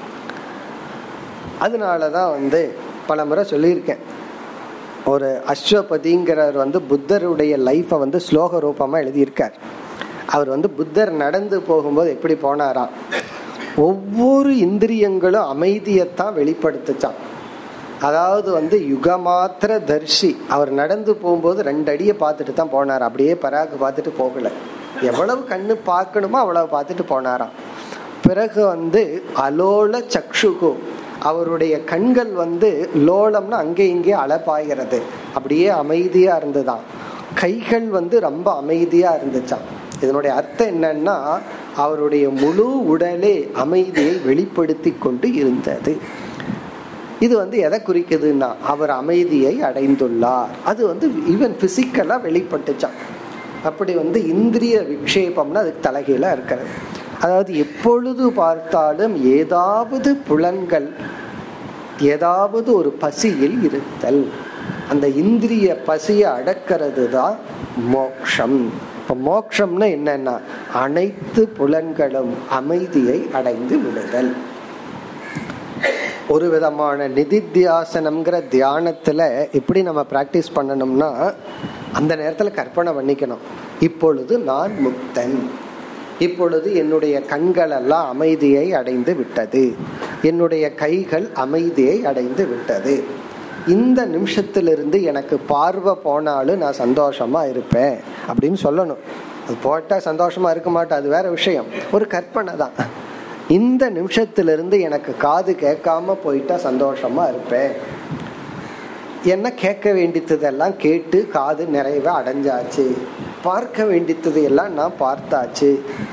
அதனாலதான் வந்து பல முறை சொல்லியிருக்கேன் ஒரு அஸ்வபதிங்கிறவர் வந்து புத்தருடைய லைஃப்பை வந்து ஸ்லோக ரூபமா எழுதியிருக்கார் அவர் வந்து புத்தர் நடந்து போகும்போது எப்படி போனாராம் ஒவ்வொரு இந்திரியங்களும் அமைதியைத்தான் வெளிப்படுத்துச்சான் அதாவது வந்து யுகமாத்திர தர்ஷி அவர் நடந்து போகும்போது ரெண்டு அடியை பார்த்துட்டு தான் போனார் அப்படியே பராக்கு பார்த்துட்டு போகல எவ்வளவு கண்ணு பார்க்கணுமோ அவ்வளவு பார்த்துட்டு போனாராம் பிறகு வந்து அலோல சக்ஷுகு அவருடைய கண்கள் வந்து லோலம்னா அங்கே இங்கே அலப்பாகிறது அப்படியே அமைதியா இருந்துதான் கைகள் வந்து ரொம்ப அமைதியா இருந்துச்சான் இதனுடைய அர்த்தம் என்னன்னா அவருடைய முழு உடலே அமைதியை வெளிப்படுத்தி கொண்டு இருந்தது இது வந்து எதை குறிக்குதுன்னா அவர் அமைதியை அடைந்துள்ளார் அது வந்து ஈவன் பிசிக்கலா வெளிப்பட்டுச்சான் அப்படி வந்து இந்திரிய விக்ஷேபம்னா அதுக்கு தலைகீழா இருக்கிறது அதாவது எப்பொழுது பார்த்தாலும் ஏதாவது புலன்கள் ஏதாவது ஒரு பசியில் இருத்தல் அந்த இந்திரிய பசியை அடக்கிறது தான் மோக்ஷம் இப்ப மோக்ஷம்னா என்னன்னா அனைத்து புலன்களும் அமைதியை அடைந்து விடுதல் ஒரு விதமான நிதித்தியாசனம்ங்கிற தியானத்துல எப்படி நம்ம பிராக்டிஸ் பண்ணணும்னா அந்த நேரத்துல கற்பனை பண்ணிக்கணும் இப்பொழுது நான் முக்தன் இப்பொழுது என்னுடைய கண்கள் எல்லாம் அமைதியை அடைந்து விட்டது என்னுடைய கைகள் அமைதியை அடைந்து விட்டது இந்த நிமிஷத்திலிருந்து எனக்கு பார்வை போனாலும் நான் சந்தோஷமா இருப்பேன் அப்படின்னு சொல்லணும் அது போட்டா சந்தோஷமா இருக்க மாட்டேன் அது வேற விஷயம் ஒரு கற்பனை தான் இந்த நிமிஷத்திலிருந்து எனக்கு காது கேட்காம போயிட்டா சந்தோஷமா இருப்பேன் என்ன கேட்க வேண்டியதெல்லாம் கேட்டு காது நிறைவா அடைஞ்சாச்சு பார்க்க வேண்டியது எல்லாம் நான் பார்த்தாச்சு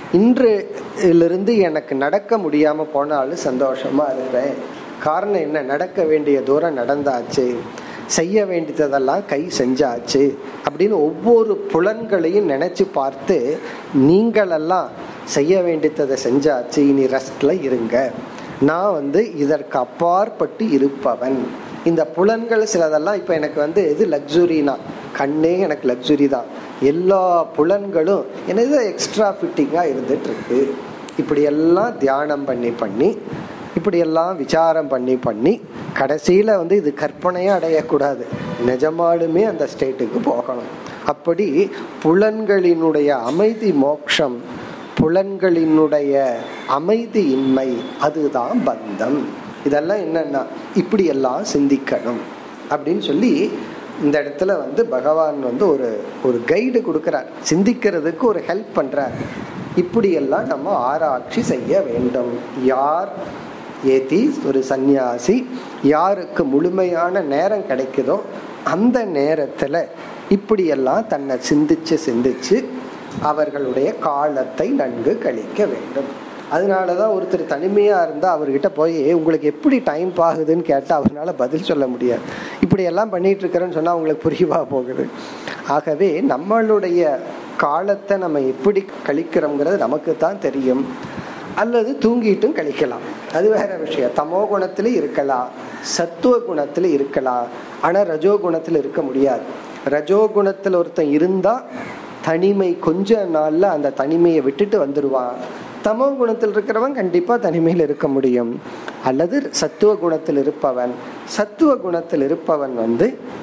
இன்றிலிருந்து எனக்கு நடக்க முடியாம போனாலும் சந்தோஷமா இருப்பேன் காரணம் என்ன நடக்க வேண்டிய தூரம் நடந்தாச்சு செய்ய வேண்டியதெல்லாம் கை செஞ்சாச்சு அப்படின்னு ஒவ்வொரு புலன்களையும் நினைச்சு பார்த்து நீங்களெல்லாம் செய்ய வேண்டியதை செஞ்சாச்சு இனி ரெஸ்ட்ல இருங்க நான் வந்து இதற்கு அப்பாற்பட்டு இருப்பவன் இந்த புலன்கள் சிலதெல்லாம் இப்ப எனக்கு வந்து எது லக்ஸுரினா கண்ணே எனக்கு லக்ஸுரி தான் எல்லா புலன்களும் எனது எக்ஸ்ட்ரா ஃபிட்டிங்கா இருந்துட்டு இருக்கு இப்படி எல்லாம் தியானம் பண்ணி பண்ணி இப்படி எல்லாம் விசாரம் பண்ணி பண்ணி கடைசியில வந்து இது கற்பனையா அடையக்கூடாது நிஜமாலுமே அந்த ஸ்டேட்டுக்கு போகணும் அப்படி புலன்களினுடைய அமைதி மோக்ஷம் புலன்களினுடைய அமைதியின்மை அதுதான் பந்தம் இதெல்லாம் என்னன்னா இப்படி எல்லாம் சிந்திக்கணும் அப்படின்னு சொல்லி இந்த இடத்துல வந்து பகவான் வந்து ஒரு ஒரு கைடு கொடுக்கிறார் சிந்திக்கிறதுக்கு ஒரு ஹெல்ப் பண்றார் இப்படி எல்லாம் நம்ம ஆராய்ச்சி செய்ய வேண்டும் யார் ஏதி ஒரு சந்நியாசி யாருக்கு முழுமையான நேரம் கிடைக்குதோ அந்த நேரத்துல இப்படியெல்லாம் தன்னை சிந்திச்சு சிந்திச்சு அவர்களுடைய காலத்தை நன்கு கழிக்க வேண்டும் அதனாலதான் ஒருத்தர் தனிமையா இருந்தா அவர்கிட்ட போய் உங்களுக்கு எப்படி டைம் ஆகுதுன்னு கேட்டா அவரால் பதில் சொல்ல முடியாது இப்படி எல்லாம் பண்ணிட்டு இருக்கிறேன்னு சொன்னா அவங்களுக்கு புரியவா போகுது ஆகவே நம்மளுடைய காலத்தை நம்ம எப்படி கழிக்கிறோங்கிறது நமக்கு தான் தெரியும் அல்லது தூங்கிட்டும் கழிக்கலாம் அது வேற விஷயம் தமோ குணத்துல இருக்கலாம் சத்துவ குணத்துல இருக்கலாம் ஆனா ரஜோ குணத்துல இருக்க முடியாது ரஜோ குணத்துல ஒருத்தன் இருந்தா தனிமை கொஞ்ச நாள்ல அந்த தனிமையை விட்டுட்டு வந்துடுவான் தமோ குணத்தில் இருக்கிறவன் கண்டிப்பா தனிமையில் இருக்க முடியும் அல்லது சத்துவ குணத்தில் இருப்பவன் சத்துவ குணத்தில் இருப்பவன் வந்து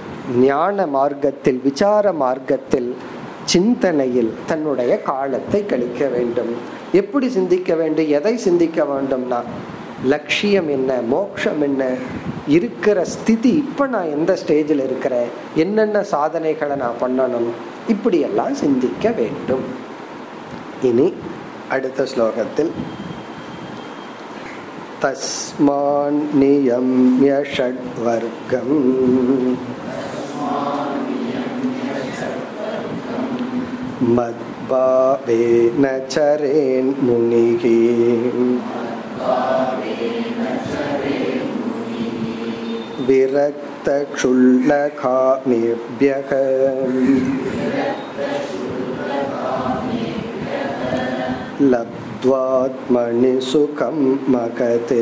ஞான மார்க்கத்தில் விசார மார்க்கத்தில் சிந்தனையில் தன்னுடைய காலத்தை கழிக்க வேண்டும் எப்படி சிந்திக்க வேண்டும் எதை சிந்திக்க வேண்டும்னா லட்சியம் என்ன மோட்சம் என்ன இருக்கிற ஸ்திதி இப்ப நான் எந்த ஸ்டேஜில் இருக்கிறேன் என்னென்ன சாதனைகளை நான் பண்ணணும் இப்படியெல்லாம் சிந்திக்க வேண்டும் இனி அடுத்த ஸ்லோகத்தில் தஸ்மான் நியம்ய ஷட்வர்க்கம் மத்பாவேன சரேன் முனிகி विरक्तक्षुल्लकामेभ्यः लब्ध्वात्मनि सुखं मकते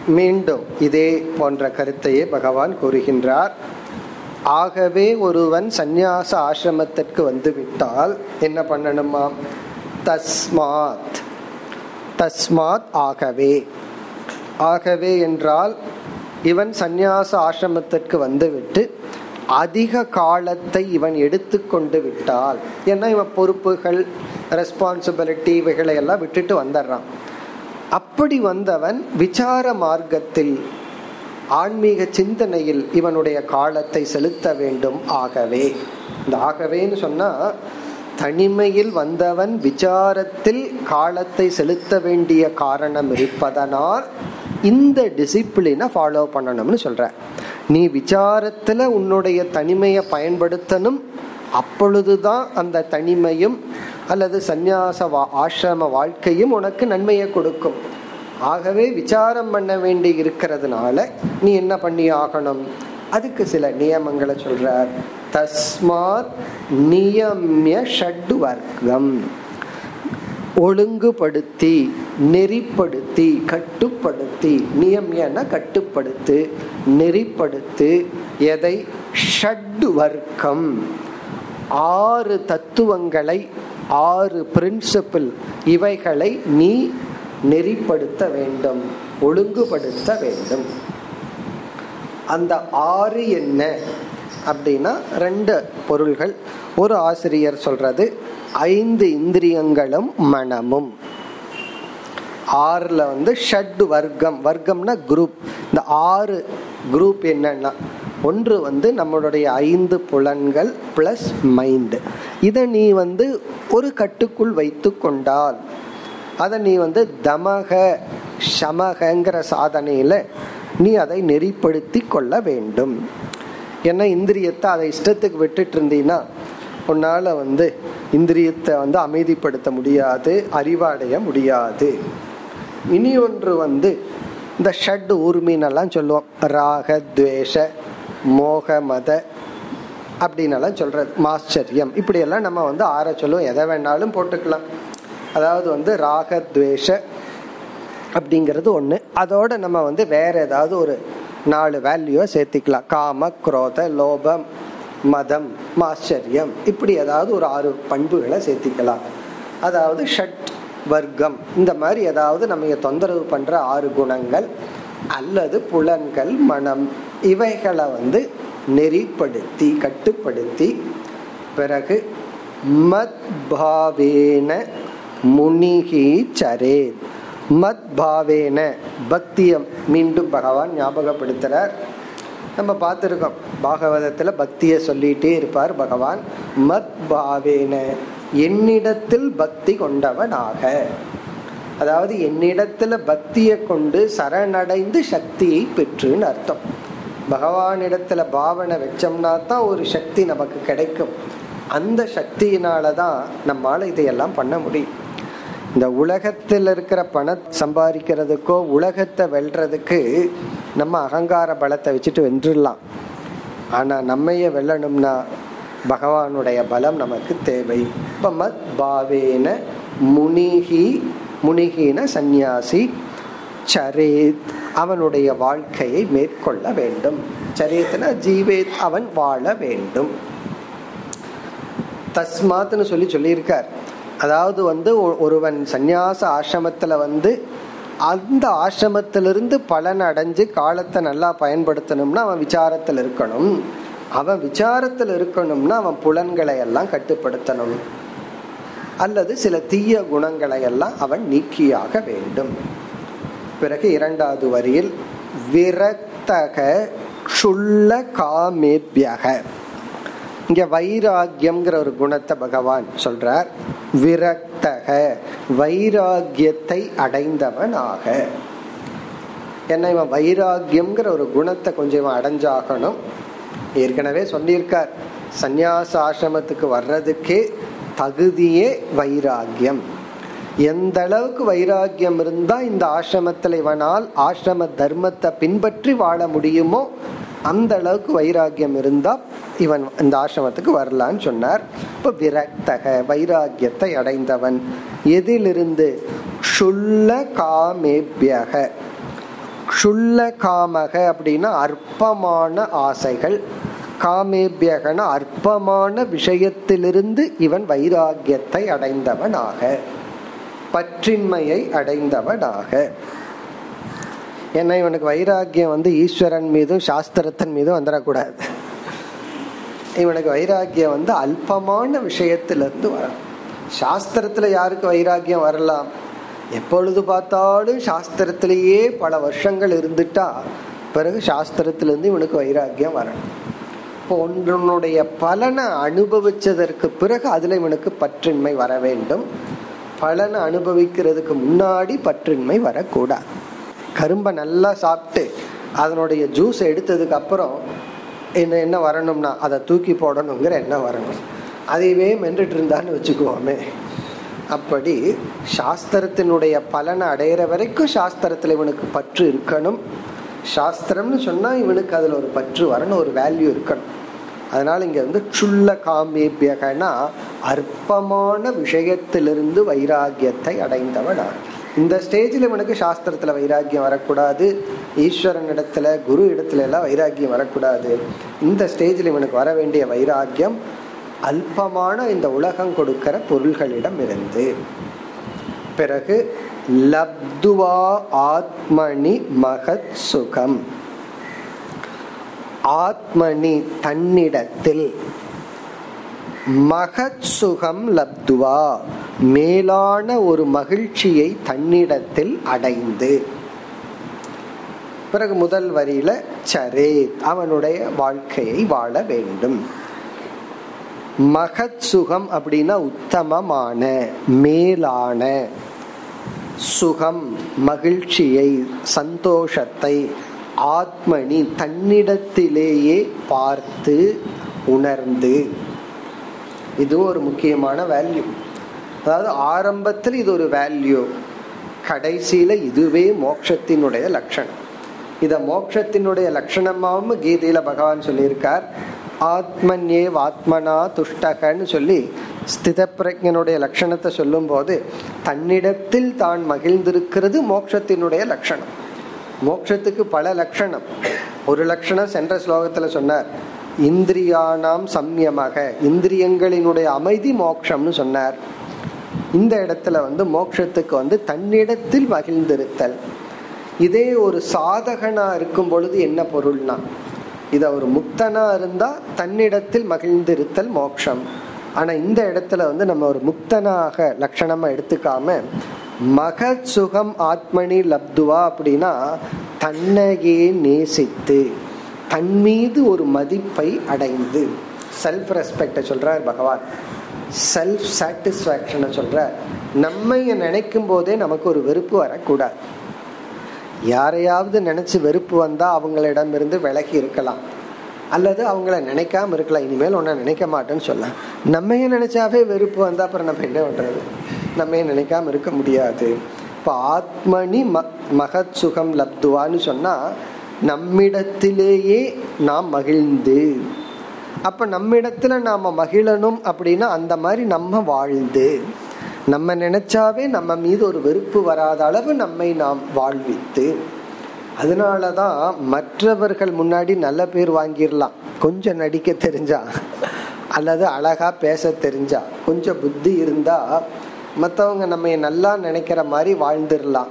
மீண்டும் இதே போன்ற கருத்தையே பகவான் கூறுகின்றார் ஆகவே ஒருவன் சந்நியாச ஆசிரமத்திற்கு வந்து விட்டால் என்ன பண்ணணுமா தஸ்மாத் தஸ்மாத் ஆகவே ஆகவே என்றால் இவன் சந்நியாச ஆசிரமத்திற்கு வந்துவிட்டு அதிக காலத்தை இவன் எடுத்துக்கொண்டு விட்டால் ஏன்னா இவன் பொறுப்புகள் ரெஸ்பான்சிபிலிட்டி இவைகளை எல்லாம் விட்டுட்டு வந்துடுறான் அப்படி வந்தவன் விசார மார்க்கத்தில் ஆன்மீக சிந்தனையில் இவனுடைய காலத்தை செலுத்த வேண்டும் ஆகவே இந்த ஆகவேன்னு சொன்னா தனிமையில் வந்தவன் விசாரத்தில் காலத்தை செலுத்த வேண்டிய காரணம் இருப்பதனால் இந்த டிசிப்ளினை ஃபாலோ பண்ணணும்னு சொல்ற நீ விசாரத்துல உன்னுடைய தனிமையை பயன்படுத்தணும் அப்பொழுதுதான் அந்த தனிமையும் அல்லது சந்நியாச ஆசிரம வாழ்க்கையும் உனக்கு நன்மையை கொடுக்கும் ஆகவே விசாரம் பண்ண வேண்டி இருக்கிறதுனால நீ என்ன பண்ணி ஆகணும் அதுக்கு சில நியமங்களை சொல்றார் தஸ்மாத் நியமிய ஷட் வர்க்கம் ஒழுங்குபடுத்தி நெறிப்படுத்தி கட்டுப்படுத்தி நியமியன கட்டுப்படுத்து நெறிப்படுத்து எதை ஷட் வர்க்கம் ஆறு தத்துவங்களை ஆறு பிரின்சிபிள் இவைகளை நீ நெறிப்படுத்த வேண்டும் ஒழுங்குபடுத்த வேண்டும் அந்த ஆறு என்ன அப்படின்னா ரெண்டு பொருள்கள் ஒரு ஆசிரியர் சொல்றது ஐந்து இந்திரியங்களும் மனமும் ஆறுல வந்து ஷட் வர்க்கம் வர்க்கம்னா குரூப் இந்த ஆறு குரூப் என்னன்னா ஒன்று வந்து நம்மளுடைய ஐந்து புலன்கள் பிளஸ் மைண்ட் இதை நீ வந்து ஒரு கட்டுக்குள் வைத்து கொண்டால் அதை நீ வந்து தமக சமகங்கிற சாதனையில நீ அதை நெறிப்படுத்தி கொள்ள வேண்டும் ஏன்னா இந்திரியத்தை அதை இஷ்டத்துக்கு விட்டுட்டு இருந்தீங்கன்னா உன்னால வந்து இந்திரியத்தை வந்து அமைதிப்படுத்த முடியாது அறிவாடைய முடியாது இனி ஒன்று வந்து இந்த ஷட் ஊர்மீனெல்லாம் சொல்லுவோம் ராக துவேஷ மோக மத அப்படின்னெல்லாம் சொல்றது மாஸ்டரியம் இப்படியெல்லாம் நம்ம வந்து ஆற சொல்லுவோம் எதை வேணாலும் போட்டுக்கலாம் அதாவது வந்து ராகத்வேஷ அப்படிங்கிறது ஒன்று அதோட நம்ம வந்து வேற ஏதாவது ஒரு நாலு வேல்யூவை சேர்த்திக்கலாம் காம குரோத லோபம் மதம் மாச்சரியம் இப்படி ஏதாவது ஒரு ஆறு பண்புகளை சேர்த்திக்கலாம் அதாவது ஷட் வர்க்கம் இந்த மாதிரி ஏதாவது நம்ம தொந்தரவு பண்ற ஆறு குணங்கள் அல்லது புலன்கள் மனம் இவைகளை வந்து நெறிப்படுத்தி கட்டுப்படுத்தி பிறகு மத் பாவேன முனிகி சரேத் மத் பாவேன பக்தியம் மீண்டும் பகவான் ஞாபகப்படுத்துறார் நம்ம பார்த்துருக்கோம் பாகவதத்துல பக்தியை சொல்லிட்டே இருப்பார் பகவான் மத் பாவேன என்னிடத்தில் பக்தி கொண்டவனாக அதாவது என்னிடத்துல பக்தியை கொண்டு சரணடைந்து சக்தியை பெற்றுன்னு அர்த்தம் பகவானிடத்துல பாவனை வச்சோம்னா தான் ஒரு சக்தி நமக்கு கிடைக்கும் அந்த சக்தியினால தான் நம்மால இதையெல்லாம் பண்ண முடியும் இந்த உலகத்தில் இருக்கிற பணம் சம்பாதிக்கிறதுக்கோ உலகத்தை வெல்றதுக்கு நம்ம அகங்கார பலத்தை வச்சுட்டு வென்றுடலாம் ஆனா நம்மைய வெல்லணும்னா பகவானுடைய பலம் நமக்கு தேவை இப்ப மத் பாவேன முனிகி முனிகின சந்நியாசி சரேத் அவனுடைய வாழ்க்கையை மேற்கொள்ள வேண்டும் சரேத்னா ஜீவேத் அவன் வாழ வேண்டும் தஸ்மாத்னு சொல்லி சொல்லியிருக்கார் அதாவது வந்து ஒருவன் சந்நியாச ஆசிரமத்துல வந்து அந்த ஆசிரமத்திலிருந்து பலன் அடைஞ்சு காலத்தை நல்லா பயன்படுத்தணும்னா அவன் விசாரத்தில் இருக்கணும் அவன் விசாரத்தில் இருக்கணும்னா அவன் புலன்களை எல்லாம் கட்டுப்படுத்தணும் அல்லது சில தீய குணங்களை எல்லாம் அவன் நீக்கியாக வேண்டும் பிறகு இரண்டாவது வரியில் விரக்தக சுள்ள காமேபியக இங்க வைராகியம்ங்கிற ஒரு குணத்தை பகவான் சொல்றார் விரக்தக வைராகியத்தை அடைந்தவனாக என்ன இவன் வைராகியம்ங்கிற ஒரு குணத்தை கொஞ்சம் இவன் அடைஞ்சாகணும் ஏற்கனவே சொல்லியிருக்கார் சந்நியாச ஆசிரமத்துக்கு வர்றதுக்கே தகுதியே வைராகியம் எந்த அளவுக்கு வைராகியம் இருந்தா இந்த ஆசிரமத்தில் இவனால் ஆசிரம தர்மத்தை பின்பற்றி வாழ முடியுமோ அந்த அளவுக்கு வைராகியம் இருந்தா இவன் இந்த ஆசிரமத்துக்கு வரலான்னு சொன்னார் இப்ப விரக்தக வைராகியத்தை அடைந்தவன் எதிலிருந்து சுள்ள காமேபியக க்ஷுல்ல காமக அப்படின்னா அற்பமான ஆசைகள் காமேபியகன அற்பமான விஷயத்திலிருந்து இவன் வைராகியத்தை அடைந்தவனாக பற்றின்மையை அடைந்தவனாக ஏன்னா இவனுக்கு வைராகியம் வந்து ஈஸ்வரன் மீதும் சாஸ்திரத்தின் மீதும் வந்துடக்கூடாது இவனுக்கு வைராகியம் வந்து அல்பமான விஷயத்திலிருந்து வரணும் சாஸ்திரத்துல யாருக்கு வைராகியம் வரலாம் எப்பொழுது பார்த்தாலும் சாஸ்திரத்திலேயே பல வருஷங்கள் இருந்துட்டா பிறகு சாஸ்திரத்திலிருந்து இவனுக்கு வைராகியம் வரணும் இப்போ ஒன்றுடைய பலனை அனுபவிச்சதற்கு பிறகு அதுல இவனுக்கு பற்றின்மை வர வேண்டும் பலனை அனுபவிக்கிறதுக்கு முன்னாடி பற்றின்மை வரக்கூடாது கரும்பை நல்லா சாப்பிட்டு அதனுடைய ஜூஸ் எடுத்ததுக்கு அப்புறம் என்ன என்ன வரணும்னா அதை தூக்கி போடணுங்கிற எண்ணம் வரணும் அதையவே மென்றுட்டு இருந்தான்னு வச்சுக்குவோமே அப்படி சாஸ்திரத்தினுடைய பலனை அடையிற வரைக்கும் சாஸ்திரத்துல இவனுக்கு பற்று இருக்கணும் சாஸ்திரம்னு சொன்னா இவனுக்கு அதுல ஒரு பற்று வரணும் ஒரு வேல்யூ இருக்கணும் அதனால இங்க வந்து சுள்ள காமேபியகனா அற்பமான விஷயத்திலிருந்து வைராகியத்தை அடைந்தவனா இந்த ஸ்டேஜில் இவனுக்கு சாஸ்திரத்துல வைராக்கியம் வரக்கூடாது ஈஸ்வரன் இடத்துல குரு இடத்துல எல்லாம் வைராக்கியம் வரக்கூடாது இந்த ஸ்டேஜில் இவனுக்கு வர வேண்டிய வைராக்கியம் அல்பமான இந்த உலகம் கொடுக்கிற பொருள்களிடம் இருந்து பிறகு லப்துவா ஆத்மனி மகத் சுகம் ஆத்மனி தன்னிடத்தில் மகத் சுகம் லப்துவா மேலான ஒரு மகிழ்ச்சியை தன்னிடத்தில் அடைந்து பிறகு முதல் வரியில சரே அவனுடைய வாழ்க்கையை வாழ வேண்டும் மகத் சுகம் அப்படின்னா உத்தமமான மேலான சுகம் மகிழ்ச்சியை சந்தோஷத்தை ஆத்மனி தன்னிடத்திலேயே பார்த்து உணர்ந்து இதுவும் ஒரு முக்கியமான வேல்யூ அதாவது ஆரம்பத்தில் இது ஒரு வேல்யூ கடைசியில இதுவே மோட்சத்தினுடைய லட்சணம் இத மோட்சத்தினுடைய லட்சணமாவும் கீதையில பகவான் சொல்லியிருக்கார் ஆத்மன்யே ஆத்மனா துஷ்டகன்னு சொல்லி ஸ்தித பிரஜனுடைய லட்சணத்தை சொல்லும் போது தன்னிடத்தில் தான் மகிழ்ந்திருக்கிறது மோட்சத்தினுடைய லட்சணம் மோட்சத்துக்கு பல லட்சணம் ஒரு லட்சணம் சென்ற ஸ்லோகத்துல சொன்னார் இந்திரியானாம் சம்யமாக இந்திரியங்களினுடைய அமைதி மோட்சம்னு சொன்னார் இந்த இடத்துல வந்து மோட்சத்துக்கு வந்து தன்னிடத்தில் மகிழ்ந்திருத்தல் இதே ஒரு சாதகனா இருக்கும் பொழுது என்ன பொருள்னா இத ஒரு முக்தனா இருந்தா தன்னிடத்தில் மகிழ்ந்திருத்தல் மோட்சம் ஆனா இந்த இடத்துல வந்து நம்ம ஒரு முக்தனாக லட்சணமா எடுத்துக்காம மகத் சுகம் ஆத்மனி லப்துவா அப்படின்னா தன்னையே நேசித்து தன் மீது ஒரு மதிப்பை அடைந்து செல்ஃப் ரெஸ்பெக்ட சொல்றார் பகவான் செல்ஃப் சாட்டிஸ்பாக்சனை சொல்ற நம்மை நினைக்கும் போதே நமக்கு ஒரு வெறுப்பு வரக்கூடாது யாரையாவது நினைச்சு வெறுப்பு வந்தா அவங்களிடமிருந்து விலகி இருக்கலாம் அல்லது அவங்கள நினைக்காம இருக்கலாம் இனிமேல் ஒன்ன நினைக்க மாட்டேன்னு சொல்ல நம்மையே நினைச்சாவே வெறுப்பு வந்தா அப்புறம் நம்ம என்ன பண்றது நம்ம நினைக்காம இருக்க முடியாது இப்ப ஆத்மனி மகத் சுகம் லப்துவான்னு சொன்னா நம்மிடத்திலேயே நாம் மகிழ்ந்து அப்ப நம்மிடத்துல நாம மகிழணும் அப்படின்னா அந்த மாதிரி நம்ம வாழ்ந்து நம்ம நினைச்சாவே நம்ம மீது ஒரு வெறுப்பு வராத அளவு நம்மை நாம் வாழ்வித்து அதனாலதான் மற்றவர்கள் முன்னாடி நல்ல பேர் வாங்கிடலாம் கொஞ்சம் நடிக்க தெரிஞ்சா அல்லது அழகா பேச தெரிஞ்சா கொஞ்சம் புத்தி இருந்தா மற்றவங்க நம்ம நல்லா நினைக்கிற மாதிரி வாழ்ந்துடலாம்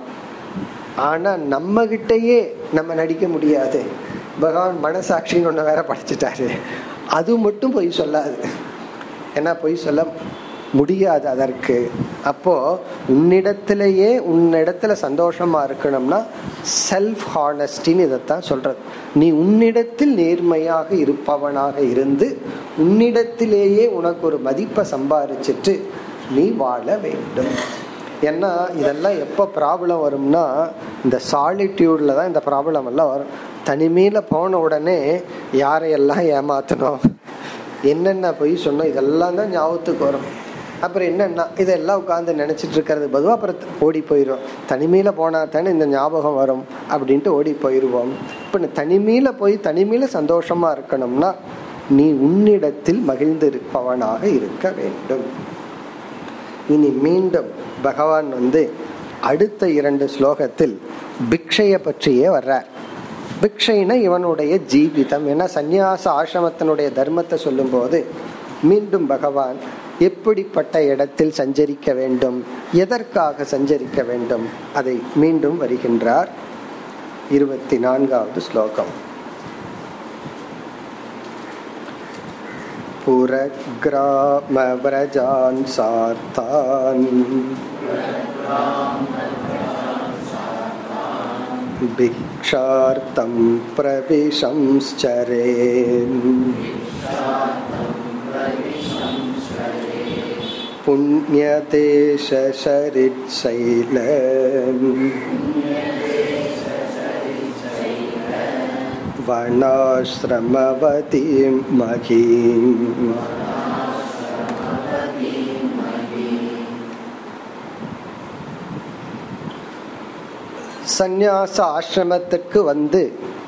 ஆனா நம்ம கிட்டயே நம்ம நடிக்க முடியாது பகவான் மனசாட்சின்னு ஒண்ணு வேற படிச்சுட்டாரு அது மட்டும் பொய் சொல்லாது ஏன்னா பொய் சொல்ல முடியாது அதற்கு அப்போ உன்னிடத்திலேயே உன்னிடத்துல சந்தோஷமா இருக்கணும்னா செல்ஃப் ஹானஸ்டின்னு இதைத்தான் சொல்றது நீ உன்னிடத்தில் நேர்மையாக இருப்பவனாக இருந்து உன்னிடத்திலேயே உனக்கு ஒரு மதிப்பை சம்பாரிச்சிட்டு நீ வாழ வேண்டும் ஏன்னா இதெல்லாம் எப்போ ப்ராப்ளம் வரும்னா இந்த சாலிட்யூட்ல தான் இந்த ப்ராப்ளம் எல்லாம் வரும் தனிமையில போன உடனே யாரையெல்லாம் ஏமாத்தணும் என்னென்ன பொய் சொன்னோம் இதெல்லாம் தான் ஞாபகத்துக்கு வரும் அப்புறம் என்னன்னா இதெல்லாம் உட்காந்து நினைச்சிட்டு இருக்கிறது பொதுவாக அப்புறம் ஓடி போயிடும் தனிமையில போனா தானே இந்த ஞாபகம் வரும் அப்படின்ட்டு ஓடி போயிடுவோம் இப்போ தனிமையில போய் தனிமையில சந்தோஷமா இருக்கணும்னா நீ உன்னிடத்தில் மகிழ்ந்திருப்பவனாக இருக்க வேண்டும் இனி மீண்டும் பகவான் வந்து அடுத்த இரண்டு ஸ்லோகத்தில் பிக்ஷைய பற்றியே வர்றார் பிக்ஷைனா இவனுடைய ஜீவிதம் ஏன்னா சந்நியாச ஆசிரமத்தினுடைய தர்மத்தை சொல்லும்போது மீண்டும் பகவான் எப்படிப்பட்ட இடத்தில் சஞ்சரிக்க வேண்டும் எதற்காக சஞ்சரிக்க வேண்டும் அதை மீண்டும் வருகின்றார் இருபத்தி நான்காவது ஸ்லோகம் पुरग्रामव्रजान् सार्तान् भिक्षार्थं प्रविशंश्चरेन् पुण्यदेशशरित्शैल वनाश्रमवतीं महीम् சந்நியாச ஆசிரமத்திற்கு வந்து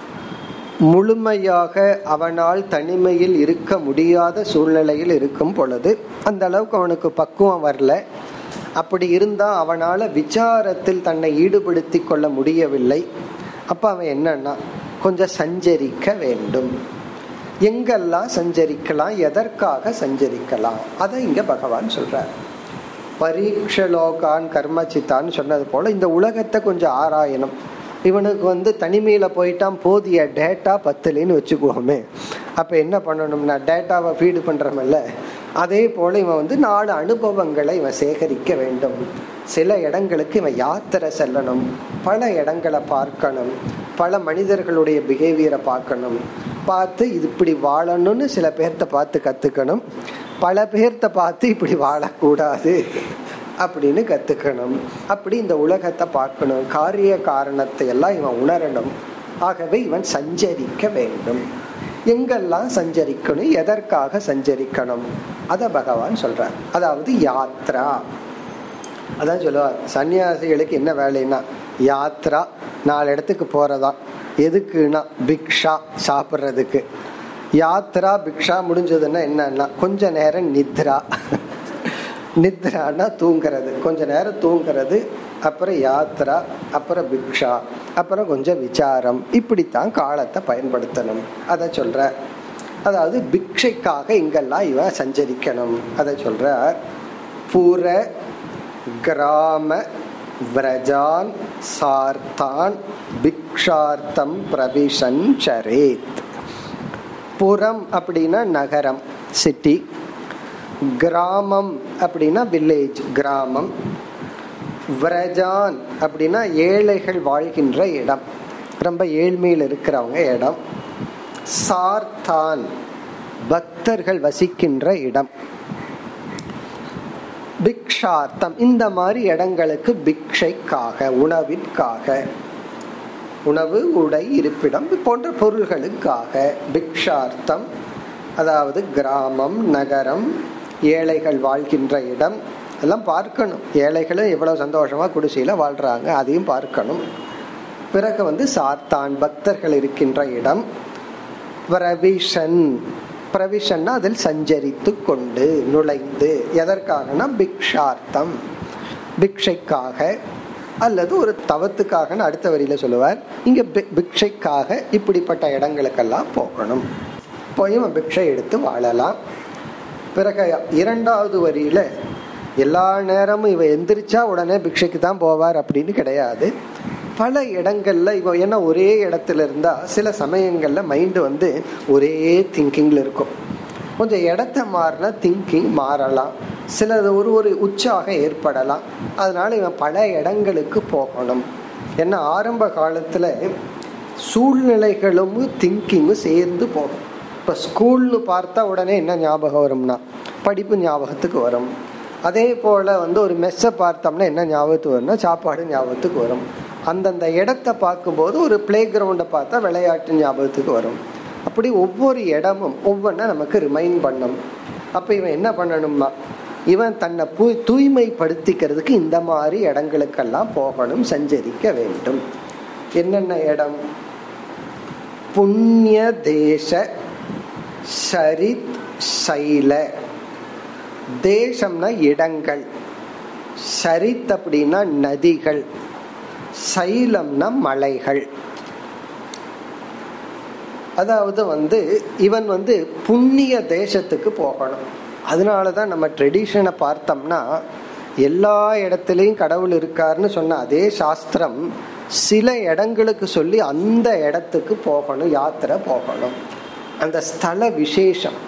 முழுமையாக அவனால் தனிமையில் இருக்க முடியாத சூழ்நிலையில் இருக்கும் பொழுது அந்த அளவுக்கு அவனுக்கு பக்குவம் வரல அப்படி இருந்தா அவனால விசாரத்தில் தன்னை ஈடுபடுத்தி கொள்ள முடியவில்லை அப்ப அவன் என்னன்னா கொஞ்சம் சஞ்சரிக்க வேண்டும் எங்கெல்லாம் சஞ்சரிக்கலாம் எதற்காக சஞ்சரிக்கலாம் அதை இங்க பகவான் சொல்றார் பரீட்சலோகான் கர்மச்சித்தான்னு சொன்னது போல இந்த உலகத்தை கொஞ்சம் ஆராயணும் இவனுக்கு வந்து தனிமையில போயிட்டான் போதிய டேட்டா பத்துலன்னு வச்சுக்குவோமே அப்ப என்ன பண்ணணும்னா டேட்டாவை ஃபீடு பண்றோம்ல அதே போல இவன் வந்து நாலு அனுபவங்களை இவன் சேகரிக்க வேண்டும் சில இடங்களுக்கு இவன் யாத்திரை செல்லணும் பல இடங்களை பார்க்கணும் பல மனிதர்களுடைய பிஹேவியரை பார்க்கணும் பார்த்து இது இப்படி வாழணும்னு சில பேர்த்த பார்த்து கத்துக்கணும் பல பேர்த்த பார்த்து இப்படி வாழக்கூடாது அப்படின்னு கத்துக்கணும் அப்படி இந்த உலகத்தை பார்க்கணும் காரிய காரணத்தை எல்லாம் இவன் உணரணும் ஆகவே இவன் சஞ்சரிக்க வேண்டும் எங்கெல்லாம் சஞ்சரிக்கணும் எதற்காக சஞ்சரிக்கணும் அத பகவான் சொல்றார் அதாவது யாத்ரா அதான் சொல்லுவார் சன்னியாசிகளுக்கு என்ன வேலைன்னா யாத்ரா நாலு இடத்துக்கு போறதா எதுக்குன்னா பிக்ஷா சாப்பிட்றதுக்கு யாத்ரா பிக்ஷா முடிஞ்சதுன்னா என்னன்னா கொஞ்ச நேரம் நித்ரா நித்ரானா தூங்குறது கொஞ்ச நேரம் தூங்குறது அப்புறம் யாத்ரா அப்புறம் பிக்ஷா அப்புறம் கொஞ்சம் விசாரம் இப்படித்தான் காலத்தை பயன்படுத்தணும் அதை சொல்ற அதாவது பிக்ஷைக்காக இங்கெல்லாம் இவன் சஞ்சரிக்கணும் அதை சொல்ற புற கிராம விரஜான் சார்த்தான் பிக்ஷார்த்தம் பிரவிஷன் சரேத் புறம் அப்படின்னா நகரம் சிட்டி கிராமம் அப்படின்னா வில்லேஜ் கிராமம் விரஜான் அப்படின்னா ஏழைகள் வாழ்கின்ற இடம் ரொம்ப ஏழ்மையில் இருக்கிறவங்க இடம் சார்தான் பக்தர்கள் வசிக்கின்ற இடம் பிக்ஷார்த்தம் இந்த மாதிரி இடங்களுக்கு பிக்ஷைக்காக உணவிற்காக உணவு உடை இருப்பிடம் போன்ற பொருள்களுக்காக பிக்ஷார்த்தம் அதாவது கிராமம் நகரம் ஏழைகள் வாழ்கின்ற இடம் எல்லாம் பார்க்கணும் ஏழைகளும் எவ்வளவு சந்தோஷமா குடிசையில வாழ்றாங்க அதையும் பார்க்கணும் பிறகு வந்து சாத்தான் பக்தர்கள் இருக்கின்ற இடம் பிரவிஷன் பிரவிஷன்னா அதில் சஞ்சரித்து கொண்டு நுழைந்து எதற்காகனா பிக்ஷார்த்தம் பிக்ஷைக்காக அல்லது ஒரு தவத்துக்காக அடுத்த வரியில சொல்லுவார் இங்க பிக்ஷைக்காக இப்படிப்பட்ட இடங்களுக்கெல்லாம் போகணும் போய் பிக்ஷை எடுத்து வாழலாம் பிறகு இரண்டாவது வரியில எல்லா நேரமும் இவ எந்திரிச்சா உடனே பிக்ஷைக்கு தான் போவார் அப்படின்னு கிடையாது பல இடங்கள்ல இவ ஏன்னா ஒரே இடத்துல இருந்தா சில சமயங்கள்ல மைண்டு வந்து ஒரே திங்கிங்ல இருக்கும் கொஞ்சம் இடத்த மாறினா திங்கிங் மாறலாம் சிலது ஒரு ஒரு உற்சாகம் ஏற்படலாம் அதனால இவன் பல இடங்களுக்கு போகணும் ஏன்னா ஆரம்ப காலத்துல சூழ்நிலைகளும் திங்கிங்கும் சேர்ந்து போகும் இப்ப ஸ்கூல்னு பார்த்தா உடனே என்ன ஞாபகம் வரும்னா படிப்பு ஞாபகத்துக்கு வரும் அதே போல வந்து ஒரு மெஸ்ஸை பார்த்தோம்னா என்ன ஞாபகத்துக்கு வரும்னா சாப்பாடு ஞாபகத்துக்கு வரும் அந்தந்த இடத்த பார்க்கும்போது ஒரு பிளே கிரவுண்டை பார்த்தா விளையாட்டு ஞாபகத்துக்கு வரும் அப்படி ஒவ்வொரு இடமும் ஒவ்வொன்றா நமக்கு ரிமைண்ட் பண்ணும் அப்ப இவன் என்ன பண்ணணும்னா இவன் தன்னை பூ தூய்மைப்படுத்திக்கிறதுக்கு இந்த மாதிரி இடங்களுக்கெல்லாம் போகணும் சஞ்சரிக்க வேண்டும் என்னென்ன இடம் புண்ணிய தேச சரித் சைல தேசம்னா இடங்கள் சரித் அப்படின்னா நதிகள் சைலம்னா மலைகள் அதாவது வந்து இவன் வந்து புண்ணிய தேசத்துக்கு போகணும் அதனாலதான் நம்ம ட்ரெடிஷனை பார்த்தோம்னா எல்லா இடத்துலையும் கடவுள் இருக்காருன்னு சொன்ன அதே சாஸ்திரம் சில இடங்களுக்கு சொல்லி அந்த இடத்துக்கு போகணும் யாத்திரை போகணும் அந்த ஸ்தல விசேஷம்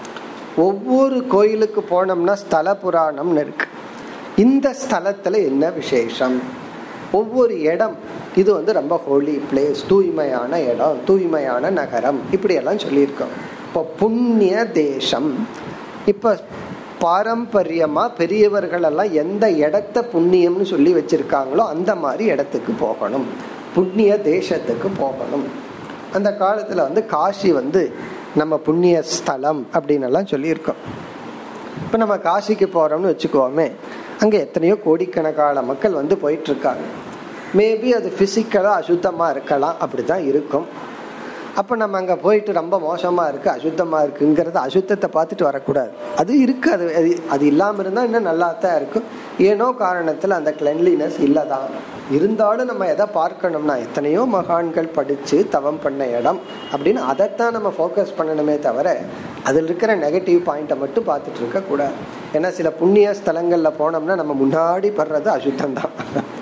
ஒவ்வொரு கோயிலுக்கு போனோம்னா ஸ்தல புராணம்னு இருக்கு இந்த ஸ்தலத்துல என்ன விசேஷம் ஒவ்வொரு இடம் இது வந்து ரொம்ப ஹோலி பிளேஸ் தூய்மையான இடம் தூய்மையான நகரம் இப்படி எல்லாம் சொல்லியிருக்கோம் இப்போ புண்ணிய தேசம் இப்ப பாரம்பரியமா பெரியவர்கள் எல்லாம் எந்த இடத்த புண்ணியம்னு சொல்லி வச்சிருக்காங்களோ அந்த மாதிரி இடத்துக்கு போகணும் புண்ணிய தேசத்துக்கு போகணும் அந்த காலத்துல வந்து காசி வந்து நம்ம புண்ணிய ஸ்தலம் அப்படின்னு எல்லாம் சொல்லியிருக்கோம் இப்ப நம்ம காசிக்கு போறோம்னு வச்சுக்கோமே அங்க எத்தனையோ கோடிக்கணக்கான மக்கள் வந்து போயிட்டு இருக்காங்க மேபி அது பிசிக்கலா அசுத்தமா இருக்கலாம் அப்படிதான் இருக்கும் அப்ப நம்ம அங்க போயிட்டு ரொம்ப மோசமா இருக்கு அசுத்தமா இருக்குங்கிறத அசுத்தத்தை பார்த்துட்டு வரக்கூடாது அது இருக்கு அது அது- அது இல்லாம இருந்தா இன்னும் நல்லா தான் இருக்கும் ஏனோ காரணத்துல அந்த கிளென்லினஸ் இல்லதான் இருந்தாலும் நம்ம எதை பார்க்கணும்னா எத்தனையோ மகான்கள் படிச்சு தவம் பண்ண இடம் அப்படின்னு அதைத்தான் நம்ம ஃபோக்கஸ் பண்ணணுமே தவிர அதில் இருக்கிற நெகட்டிவ் பாயிண்ட்டை மட்டும் பார்த்துட்டு இருக்க கூடாது ஏன்னா சில புண்ணிய ஸ்தலங்கள்ல போனோம்னா நம்ம முன்னாடி படுறது அசுத்தம் தான்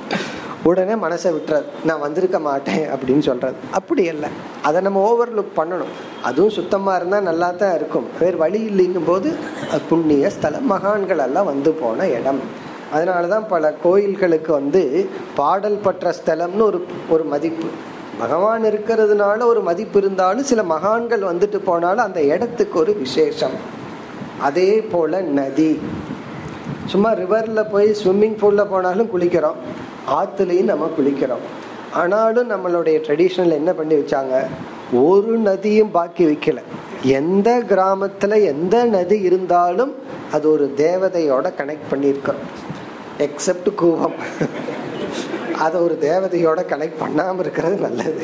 உடனே மனசை விட்டுறது நான் வந்திருக்க மாட்டேன் அப்படின்னு சொல்றது அப்படி இல்லை அதை நம்ம ஓவர் லுக் பண்ணணும் அதுவும் சுத்தமா இருந்தா நல்லா தான் இருக்கும் வேறு வழி இல்லைங்கும் போது அது புண்ணிய ஸ்தலம் மகான்கள் எல்லாம் வந்து போன இடம் அதனாலதான் பல கோயில்களுக்கு வந்து பாடல் பற்ற ஸ்தலம்னு ஒரு ஒரு மதிப்பு பகவான் இருக்கிறதுனால ஒரு மதிப்பு இருந்தாலும் சில மகான்கள் வந்துட்டு போனாலும் அந்த இடத்துக்கு ஒரு விசேஷம் அதே போல நதி சும்மா ரிவர்ல போய் ஸ்விம்மிங் பூல்ல போனாலும் குளிக்கிறோம் ஆத்துலயும் நம்ம குளிக்கிறோம் ஆனாலும் நம்மளுடைய ட்ரெடிஷனல் என்ன பண்ணி வச்சாங்க ஒரு நதியும் பாக்கி வைக்கல எந்த கிராமத்துல எந்த நதி இருந்தாலும் அது ஒரு தேவதையோட கனெக்ட் பண்ணியிருக்கிறோம் எக்ஸப்ட் கூவம் அதை ஒரு தேவதையோட கனெக்ட் பண்ணாம இருக்கிறது நல்லது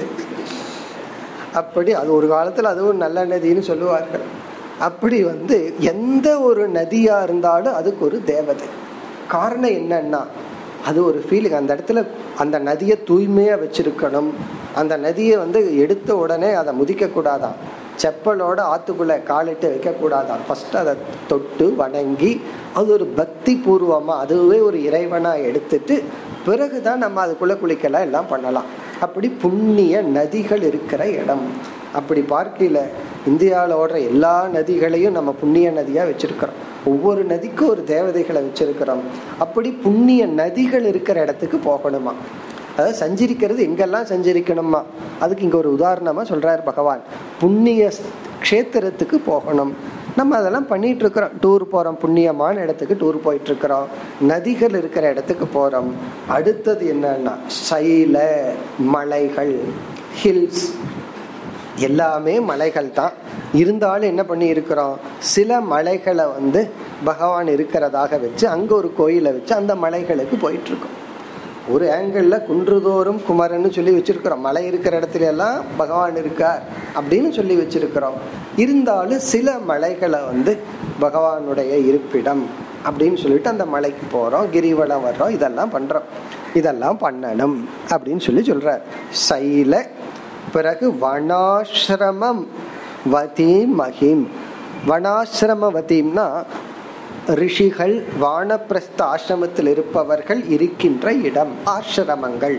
அப்படி அது ஒரு காலத்துல அதுவும் நல்ல நதின்னு சொல்லுவார்கள் அப்படி வந்து எந்த ஒரு நதியா இருந்தாலும் அதுக்கு ஒரு தேவதை காரணம் என்னன்னா அது ஒரு ஃபீலிங் அந்த இடத்துல அந்த நதியை தூய்மையா வச்சிருக்கணும் அந்த நதியை வந்து எடுத்த உடனே அதை முதிக்க கூடாதாம் செப்பலோட ஆத்துக்குள்ள காலிட்டு வைக்க கூடாதாம் ஃபர்ஸ்ட் அதை தொட்டு வணங்கி அது ஒரு பக்தி பூர்வமா அதுவே ஒரு இறைவனா எடுத்துட்டு பிறகுதான் நம்ம அதுக்குள்ள குளிக்கலாம் எல்லாம் பண்ணலாம் அப்படி புண்ணிய நதிகள் இருக்கிற இடம் அப்படி பார்க்கையில இந்தியாவில் ஓடுற எல்லா நதிகளையும் நம்ம புண்ணிய நதியா வச்சிருக்கிறோம் ஒவ்வொரு நதிக்கும் ஒரு தேவதைகளை வச்சிருக்கிறோம் அப்படி புண்ணிய நதிகள் இருக்கிற இடத்துக்கு போகணுமா அதாவது சஞ்சரிக்கிறது எங்கெல்லாம் சஞ்சரிக்கணுமா அதுக்கு இங்க ஒரு உதாரணமா சொல்றாரு பகவான் புண்ணிய க்ஷேத்திரத்துக்கு போகணும் நம்ம அதெல்லாம் பண்ணிட்டு இருக்கிறோம் டூர் போறோம் புண்ணியமான இடத்துக்கு டூர் போயிட்டு இருக்கிறோம் நதிகள் இருக்கிற இடத்துக்கு போறோம் அடுத்தது என்னன்னா சைல மலைகள் ஹில்ஸ் எல்லாமே மலைகள் தான் இருந்தாலும் என்ன பண்ணி இருக்கிறோம் சில மலைகளை வந்து பகவான் இருக்கிறதாக வச்சு அங்க ஒரு கோயிலை வச்சு அந்த மலைகளுக்கு போயிட்டு இருக்கோம் ஒரு ஆங்கிள் குன்றுதோறும் குமரன்னு சொல்லி வச்சிருக்கிறோம் மலை இருக்கிற இடத்துல எல்லாம் பகவான் இருக்கார் அப்படின்னு சொல்லி வச்சிருக்கிறோம் இருந்தாலும் சில மலைகளை வந்து பகவானுடைய இருப்பிடம் அப்படின்னு சொல்லிட்டு அந்த மலைக்கு போறோம் கிரிவலம் வர்றோம் இதெல்லாம் பண்றோம் இதெல்லாம் பண்ணணும் அப்படின்னு சொல்லி சொல்றார் சைல பிறகு வனாசிரமம் வதீம் மகிம் வனாசிரம வதீம்னா ரிஷிகள் வானப்பிரஸ்த ஆசிரமத்தில் இருப்பவர்கள் இருக்கின்ற இடம் ஆசிரமங்கள்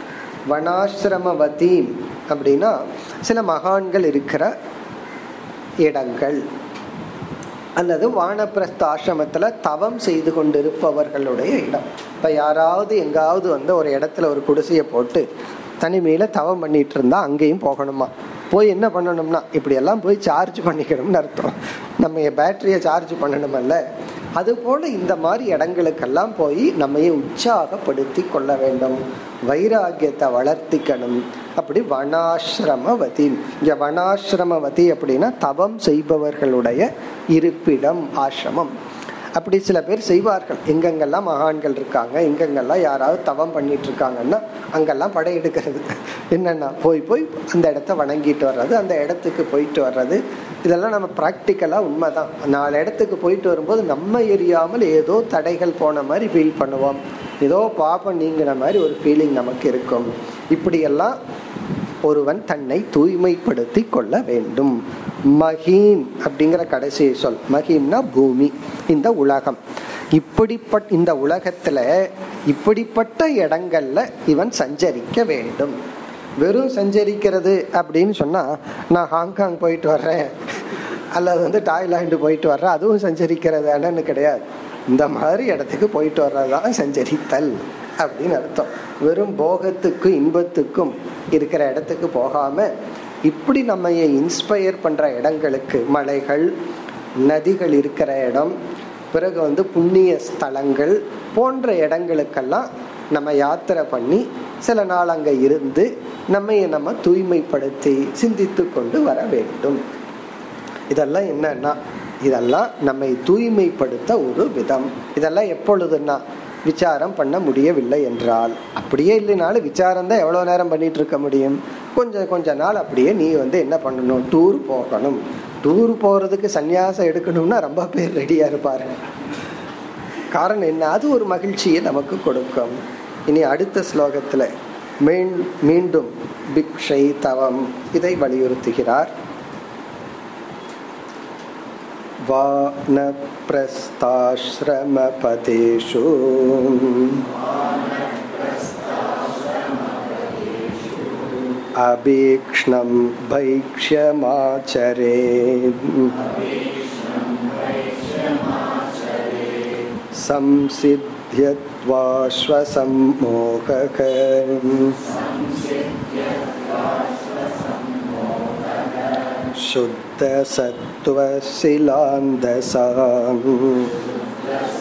வனாசிரமவதீம் அப்படின்னா சில மகான்கள் இருக்கிற இடங்கள் அல்லது வானப்பிரஸ்த ஆசிரமத்துல தவம் செய்து கொண்டிருப்பவர்களுடைய இடம் இப்ப யாராவது எங்காவது வந்து ஒரு இடத்துல ஒரு குடிசையை போட்டு தனிமையில தவம் பண்ணிட்டு இருந்தா அங்கேயும் போகணுமா போய் என்ன பண்ணணும்னா இப்படி எல்லாம் போய் சார்ஜ் பண்ணிக்கணும்னு அர்த்தம் நம்ம பேட்டரியை சார்ஜ் பண்ணணுமல்ல அது போல இந்த மாதிரி இடங்களுக்கெல்லாம் போய் நம்மையை உற்சாகப்படுத்தி கொள்ள வேண்டும் வைராகியத்தை வளர்த்திக்கணும் அப்படி வனாசிரமவதி இங்க வனாசிரமவதி அப்படின்னா தவம் செய்பவர்களுடைய இருப்பிடம் ஆசிரமம் அப்படி சில பேர் செய்வார்கள் எங்கெங்கெல்லாம் மகான்கள் இருக்காங்க எங்கெங்கெல்லாம் யாராவது தவம் பண்ணிட்டு இருக்காங்கன்னா அங்கெல்லாம் படையெடுக்கிறது என்னன்னா போய் போய் அந்த இடத்த வணங்கிட்டு வர்றது அந்த இடத்துக்கு போயிட்டு வர்றது இதெல்லாம் நம்ம ப்ராக்டிக்கலா உண்மைதான் நாலு இடத்துக்கு போயிட்டு வரும்போது நம்ம எரியாமல் ஏதோ தடைகள் போன மாதிரி ஃபீல் பண்ணுவோம் ஏதோ பாப்பம் நீங்கின மாதிரி ஒரு ஃபீலிங் நமக்கு இருக்கும் இப்படியெல்லாம் ஒருவன் தன்னை தூய்மைப்படுத்தி கொள்ள வேண்டும் மஹீன் அப்படிங்கிற கடைசி சொல் மஹீன்னா பூமி இந்த உலகம் இப்படிப்பட்ட இந்த உலகத்துல இப்படிப்பட்ட இடங்கள்ல இவன் சஞ்சரிக்க வேண்டும் வெறும் சஞ்சரிக்கிறது அப்படின்னு சொன்னா நான் ஹாங்காங் போயிட்டு வர்றேன் அல்லது வந்து டாய்லாண்டு போயிட்டு வர்றேன் அதுவும் சஞ்சரிக்கிறதானு கிடையாது இந்த மாதிரி இடத்துக்கு போயிட்டு வர்றதுதான் சஞ்சரித்தல் அப்படின்னு அர்த்தம் வெறும் போகத்துக்கும் இன்பத்துக்கும் இருக்கிற இடத்துக்கு போகாம இப்படி நம்ம இன்ஸ்பயர் பண்ற இடங்களுக்கு மலைகள் நதிகள் இருக்கிற இடம் பிறகு வந்து புண்ணிய ஸ்தலங்கள் போன்ற இடங்களுக்கெல்லாம் நம்ம யாத்திரை பண்ணி சில நாள் அங்க இருந்து நம்ம நம்ம தூய்மைப்படுத்தி சிந்தித்து கொண்டு வர வேண்டும் இதெல்லாம் என்னன்னா இதெல்லாம் நம்மை தூய்மைப்படுத்த ஒரு விதம் இதெல்லாம் எப்பொழுதுன்னா விசாரம் பண்ண முடியவில்லை என்றால் அப்படியே இல்லைனாலும் விசாரம் தான் எவ்வளவு நேரம் பண்ணிட்டு இருக்க முடியும் கொஞ்சம் கொஞ்ச நாள் அப்படியே நீ வந்து என்ன பண்ணணும் டூர் போகணும் டூர் போறதுக்கு சந்நியாசம் எடுக்கணும்னா ரொம்ப பேர் ரெடியா இருப்பாரு காரணம் என்ன அது ஒரு மகிழ்ச்சியை நமக்கு கொடுக்கும் இனி அடுத்த ஸ்லோகத்துல மீண்டும் பிக்ஷை தவம் இதை வலியுறுத்துகிறார் वानप्रस्थाश्रमपदेषु अभीक्ष्णं भैक्ष्यमाचरेत् संसिद्ध्यत्वाश्वसम्मोहः शुद्धसत्त्वशिलान्दसाम्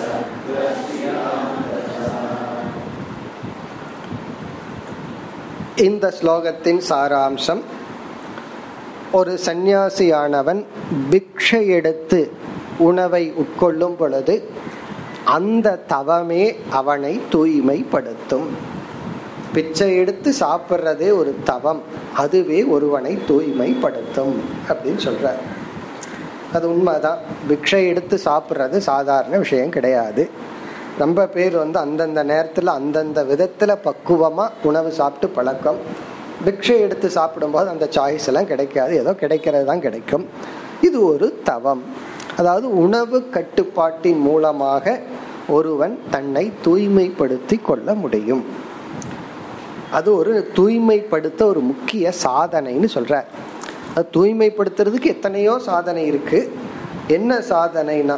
இந்த ஸ்லோகத்தின் சாராம்சம் ஒரு சந்நியாசியானவன் பிக்ஷை எடுத்து உணவை உட்கொள்ளும் பொழுது அந்த தவமே அவனை தூய்மைப்படுத்தும் பிச்சை எடுத்து சாப்பிட்றதே ஒரு தவம் அதுவே ஒருவனை தூய்மைப்படுத்தும் அப்படின்னு சொல்றார் அது உண்மைதான் பிக்ஷை எடுத்து சாப்பிட்றது சாதாரண விஷயம் கிடையாது ரொம்ப பேர் வந்து அந்தந்த நேரத்தில் அந்தந்த விதத்தில் பக்குவமாக உணவு சாப்பிட்டு பழக்கம் பிக்ஷை எடுத்து சாப்பிடும்போது அந்த சாய்ஸ் எல்லாம் கிடைக்காது ஏதோ கிடைக்கிறது தான் கிடைக்கும் இது ஒரு தவம் அதாவது உணவு கட்டுப்பாட்டின் மூலமாக ஒருவன் தன்னை தூய்மைப்படுத்தி கொள்ள முடியும் அது ஒரு தூய்மைப்படுத்த ஒரு முக்கிய சாதனைன்னு சொல்றார் அது தூய்மைப்படுத்துறதுக்கு எத்தனையோ சாதனை இருக்கு என்ன சாதனைனா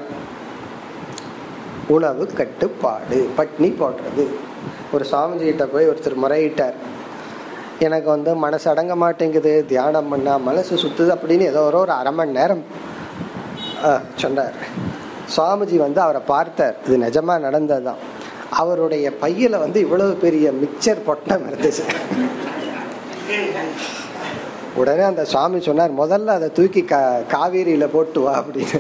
உணவு கட்டுப்பாடு பட்னி போடுறது ஒரு சாமிஜிகிட்ட போய் ஒருத்தர் முறையிட்டார் எனக்கு வந்து மனசு அடங்க மாட்டேங்குது தியானம் பண்ணா மனசு சுத்துது அப்படின்னு ஏதோ ஒரு ஒரு அரை மணி நேரம் சொன்னார் சுவாமிஜி வந்து அவரை பார்த்தார் இது நிஜமா நடந்ததுதான் அவருடைய பையில வந்து இவ்வளவு பெரிய மிக்சர் பொட்டம் இருந்துச்சு உடனே அந்த சுவாமி சொன்னார் முதல்ல அதை தூக்கி கா காவேரியில போட்டு வா அப்படின்னு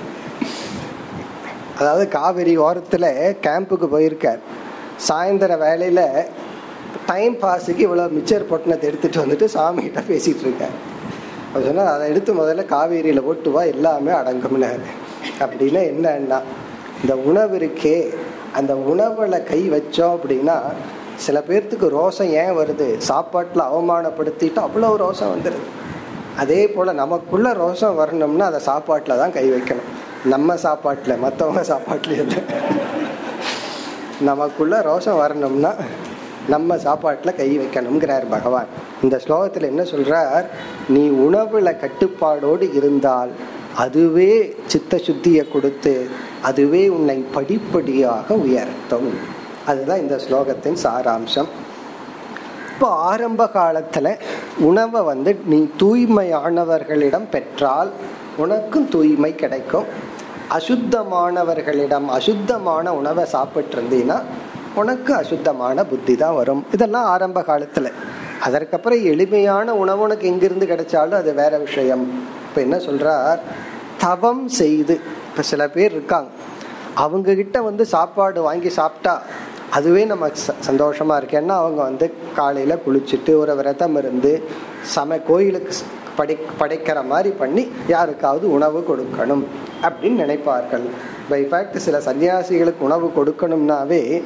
அதாவது காவேரி ஓரத்துல கேம்புக்கு போயிருக்கார் சாயந்தர வேலையில டைம் பாஸுக்கு இவ்வளவு மிச்சர் பொட்டணத்தை எடுத்துட்டு வந்துட்டு சாமி கிட்ட பேசிட்டு இருக்கார் அவர் சொன்னார் அதை எடுத்து முதல்ல காவேரியில போட்டு வா எல்லாமே அடங்கும்னாரு அப்படின்னா என்னன்னா இந்த உணவு இருக்கே அந்த உணவுல கை வச்சோம் அப்படின்னா சில பேர்த்துக்கு ரோசம் ஏன் வருது சாப்பாட்டுல அவமானப்படுத்திட்டு அவ்வளோ ரோசம் வந்துடுது அதே போல நமக்குள்ள ரோசம் வரணும்னா அதை சாப்பாட்டுல தான் கை வைக்கணும் நம்ம சாப்பாட்டுல மற்றவங்க சாப்பாட்டுல இல்லை நமக்குள்ள ரோசம் வரணும்னா நம்ம சாப்பாட்டுல கை வைக்கணுங்கிறார் பகவான் இந்த ஸ்லோகத்துல என்ன சொல்றார் நீ உணவுல கட்டுப்பாடோடு இருந்தால் அதுவே சித்த சுத்தியை கொடுத்து அதுவே உன்னை படிப்படியாக உயர்த்தும் அதுதான் இந்த ஸ்லோகத்தின் சாராம்சம் இப்போ ஆரம்ப காலத்துல உணவை வந்து நீ தூய்மையானவர்களிடம் பெற்றால் உனக்கும் தூய்மை கிடைக்கும் அசுத்தமானவர்களிடம் அசுத்தமான உணவை சாப்பிட்டு இருந்தீங்கன்னா உனக்கு அசுத்தமான புத்தி தான் வரும் இதெல்லாம் ஆரம்ப காலத்துல அதற்கப்புறம் எளிமையான உணவு உனக்கு எங்கிருந்து கிடைச்சாலும் அது வேற விஷயம் இப்ப என்ன சொல்றார் தவம் செய்து இப்ப சில பேர் இருக்காங்க அவங்க கிட்ட வந்து சாப்பாடு வாங்கி சாப்பிட்டா அதுவே நமக்கு சந்தோஷமா இருக்கு ஏன்னா அவங்க வந்து காலையில குளிச்சுட்டு ஒரு விரதம் இருந்து சம கோயிலுக்கு படை படைக்கிற மாதிரி பண்ணி யாருக்காவது உணவு கொடுக்கணும் அப்படின்னு நினைப்பார்கள் பை ஃபேக்ட் சில சன்னியாசிகளுக்கு உணவு கொடுக்கணும்னாவே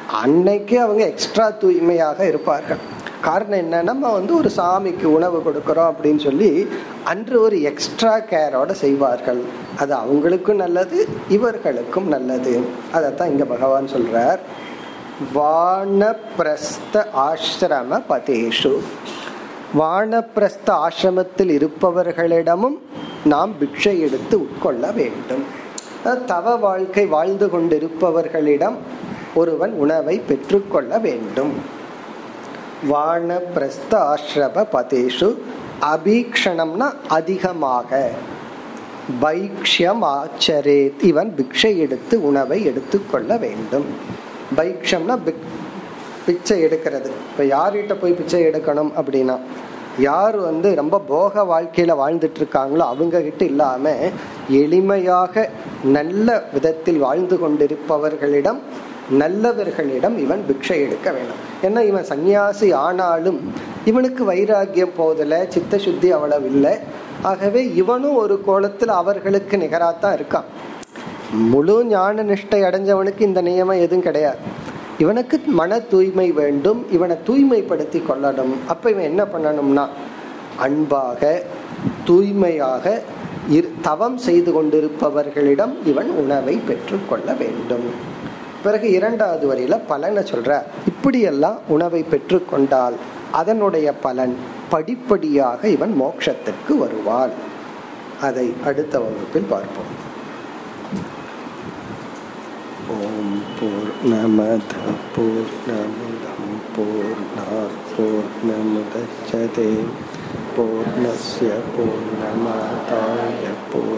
அன்னைக்கு அவங்க எக்ஸ்ட்ரா தூய்மையாக இருப்பார்கள் காரணம் என்ன நம்ம வந்து ஒரு சாமிக்கு உணவு கொடுக்கறோம் அப்படின்னு சொல்லி அன்று ஒரு எக்ஸ்ட்ரா கேரோட செய்வார்கள் அது அவங்களுக்கும் நல்லது இவர்களுக்கும் நல்லது அதைத்தான் இங்க பகவான் சொல்றார் வானப்பிரஸ்த ஆசிரம பதேஷு வானப்பிரஸ்த ஆசிரமத்தில் இருப்பவர்களிடமும் நாம் பிக்ஷை எடுத்து உட்கொள்ள வேண்டும் தவ வாழ்க்கை வாழ்ந்து கொண்டிருப்பவர்களிடம் ஒருவன் உணவை பெற்றுக்கொள்ள வேண்டும் வானப்பிரஸ்த ஆசிரம பதேஷு அபீக்ஷணம்னா அதிகமாக பைக்ஷம் ஆச்சரேத் இவன் பிக்ஷை எடுத்து உணவை எடுத்துக்கொள்ள வேண்டும் பைக்ஷம்னா பிச்சை எடுக்கிறது இப்ப யார்கிட்ட போய் பிச்சை எடுக்கணும் அப்படின்னா யார் வந்து ரொம்ப போக வாழ்க்கையில வாழ்ந்துட்டு இருக்காங்களோ அவங்க கிட்ட இல்லாம எளிமையாக நல்ல விதத்தில் வாழ்ந்து கொண்டிருப்பவர்களிடம் நல்லவர்களிடம் இவன் பிக்ஷை எடுக்க வேணும் ஏன்னா இவன் சன்னியாசி ஆனாலும் இவனுக்கு வைராகியம் போதல சித்த சுத்தி அவ்வளவு இல்லை ஆகவே இவனும் ஒரு கோலத்தில் அவர்களுக்கு நிகராத்தான் இருக்கான் முழு ஞான நிஷ்டை அடைஞ்சவனுக்கு இந்த நியமம் எதுவும் கிடையாது இவனுக்கு மன தூய்மை வேண்டும் இவனை தூய்மைப்படுத்தி கொள்ளணும் அப்ப இவன் என்ன பண்ணணும்னா அன்பாக தூய்மையாக தவம் செய்து கொண்டிருப்பவர்களிடம் இவன் உணவை பெற்றுக்கொள்ள வேண்டும் பிறகு இரண்டாவது வரியில பலனை சொல்ற இப்படியெல்லாம் உணவை பெற்றுக்கொண்டால் அதனுடைய பலன் படிப்படியாக இவன் மோட்சத்திற்கு வருவான் அதை அடுத்த வகுப்பில் பார்ப்போம் ஓம் பூர்ணமத பூர்ணமிதம் பூர்ணாத் பூர்ணமுதச்சதே பூர்ணஸ்ய பூர்ணமாதாய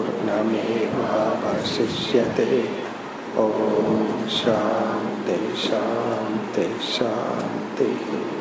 பூர்ணமேவாவசிஷ்யதே ஓம் சாந்தி சாந்தி சாந்தி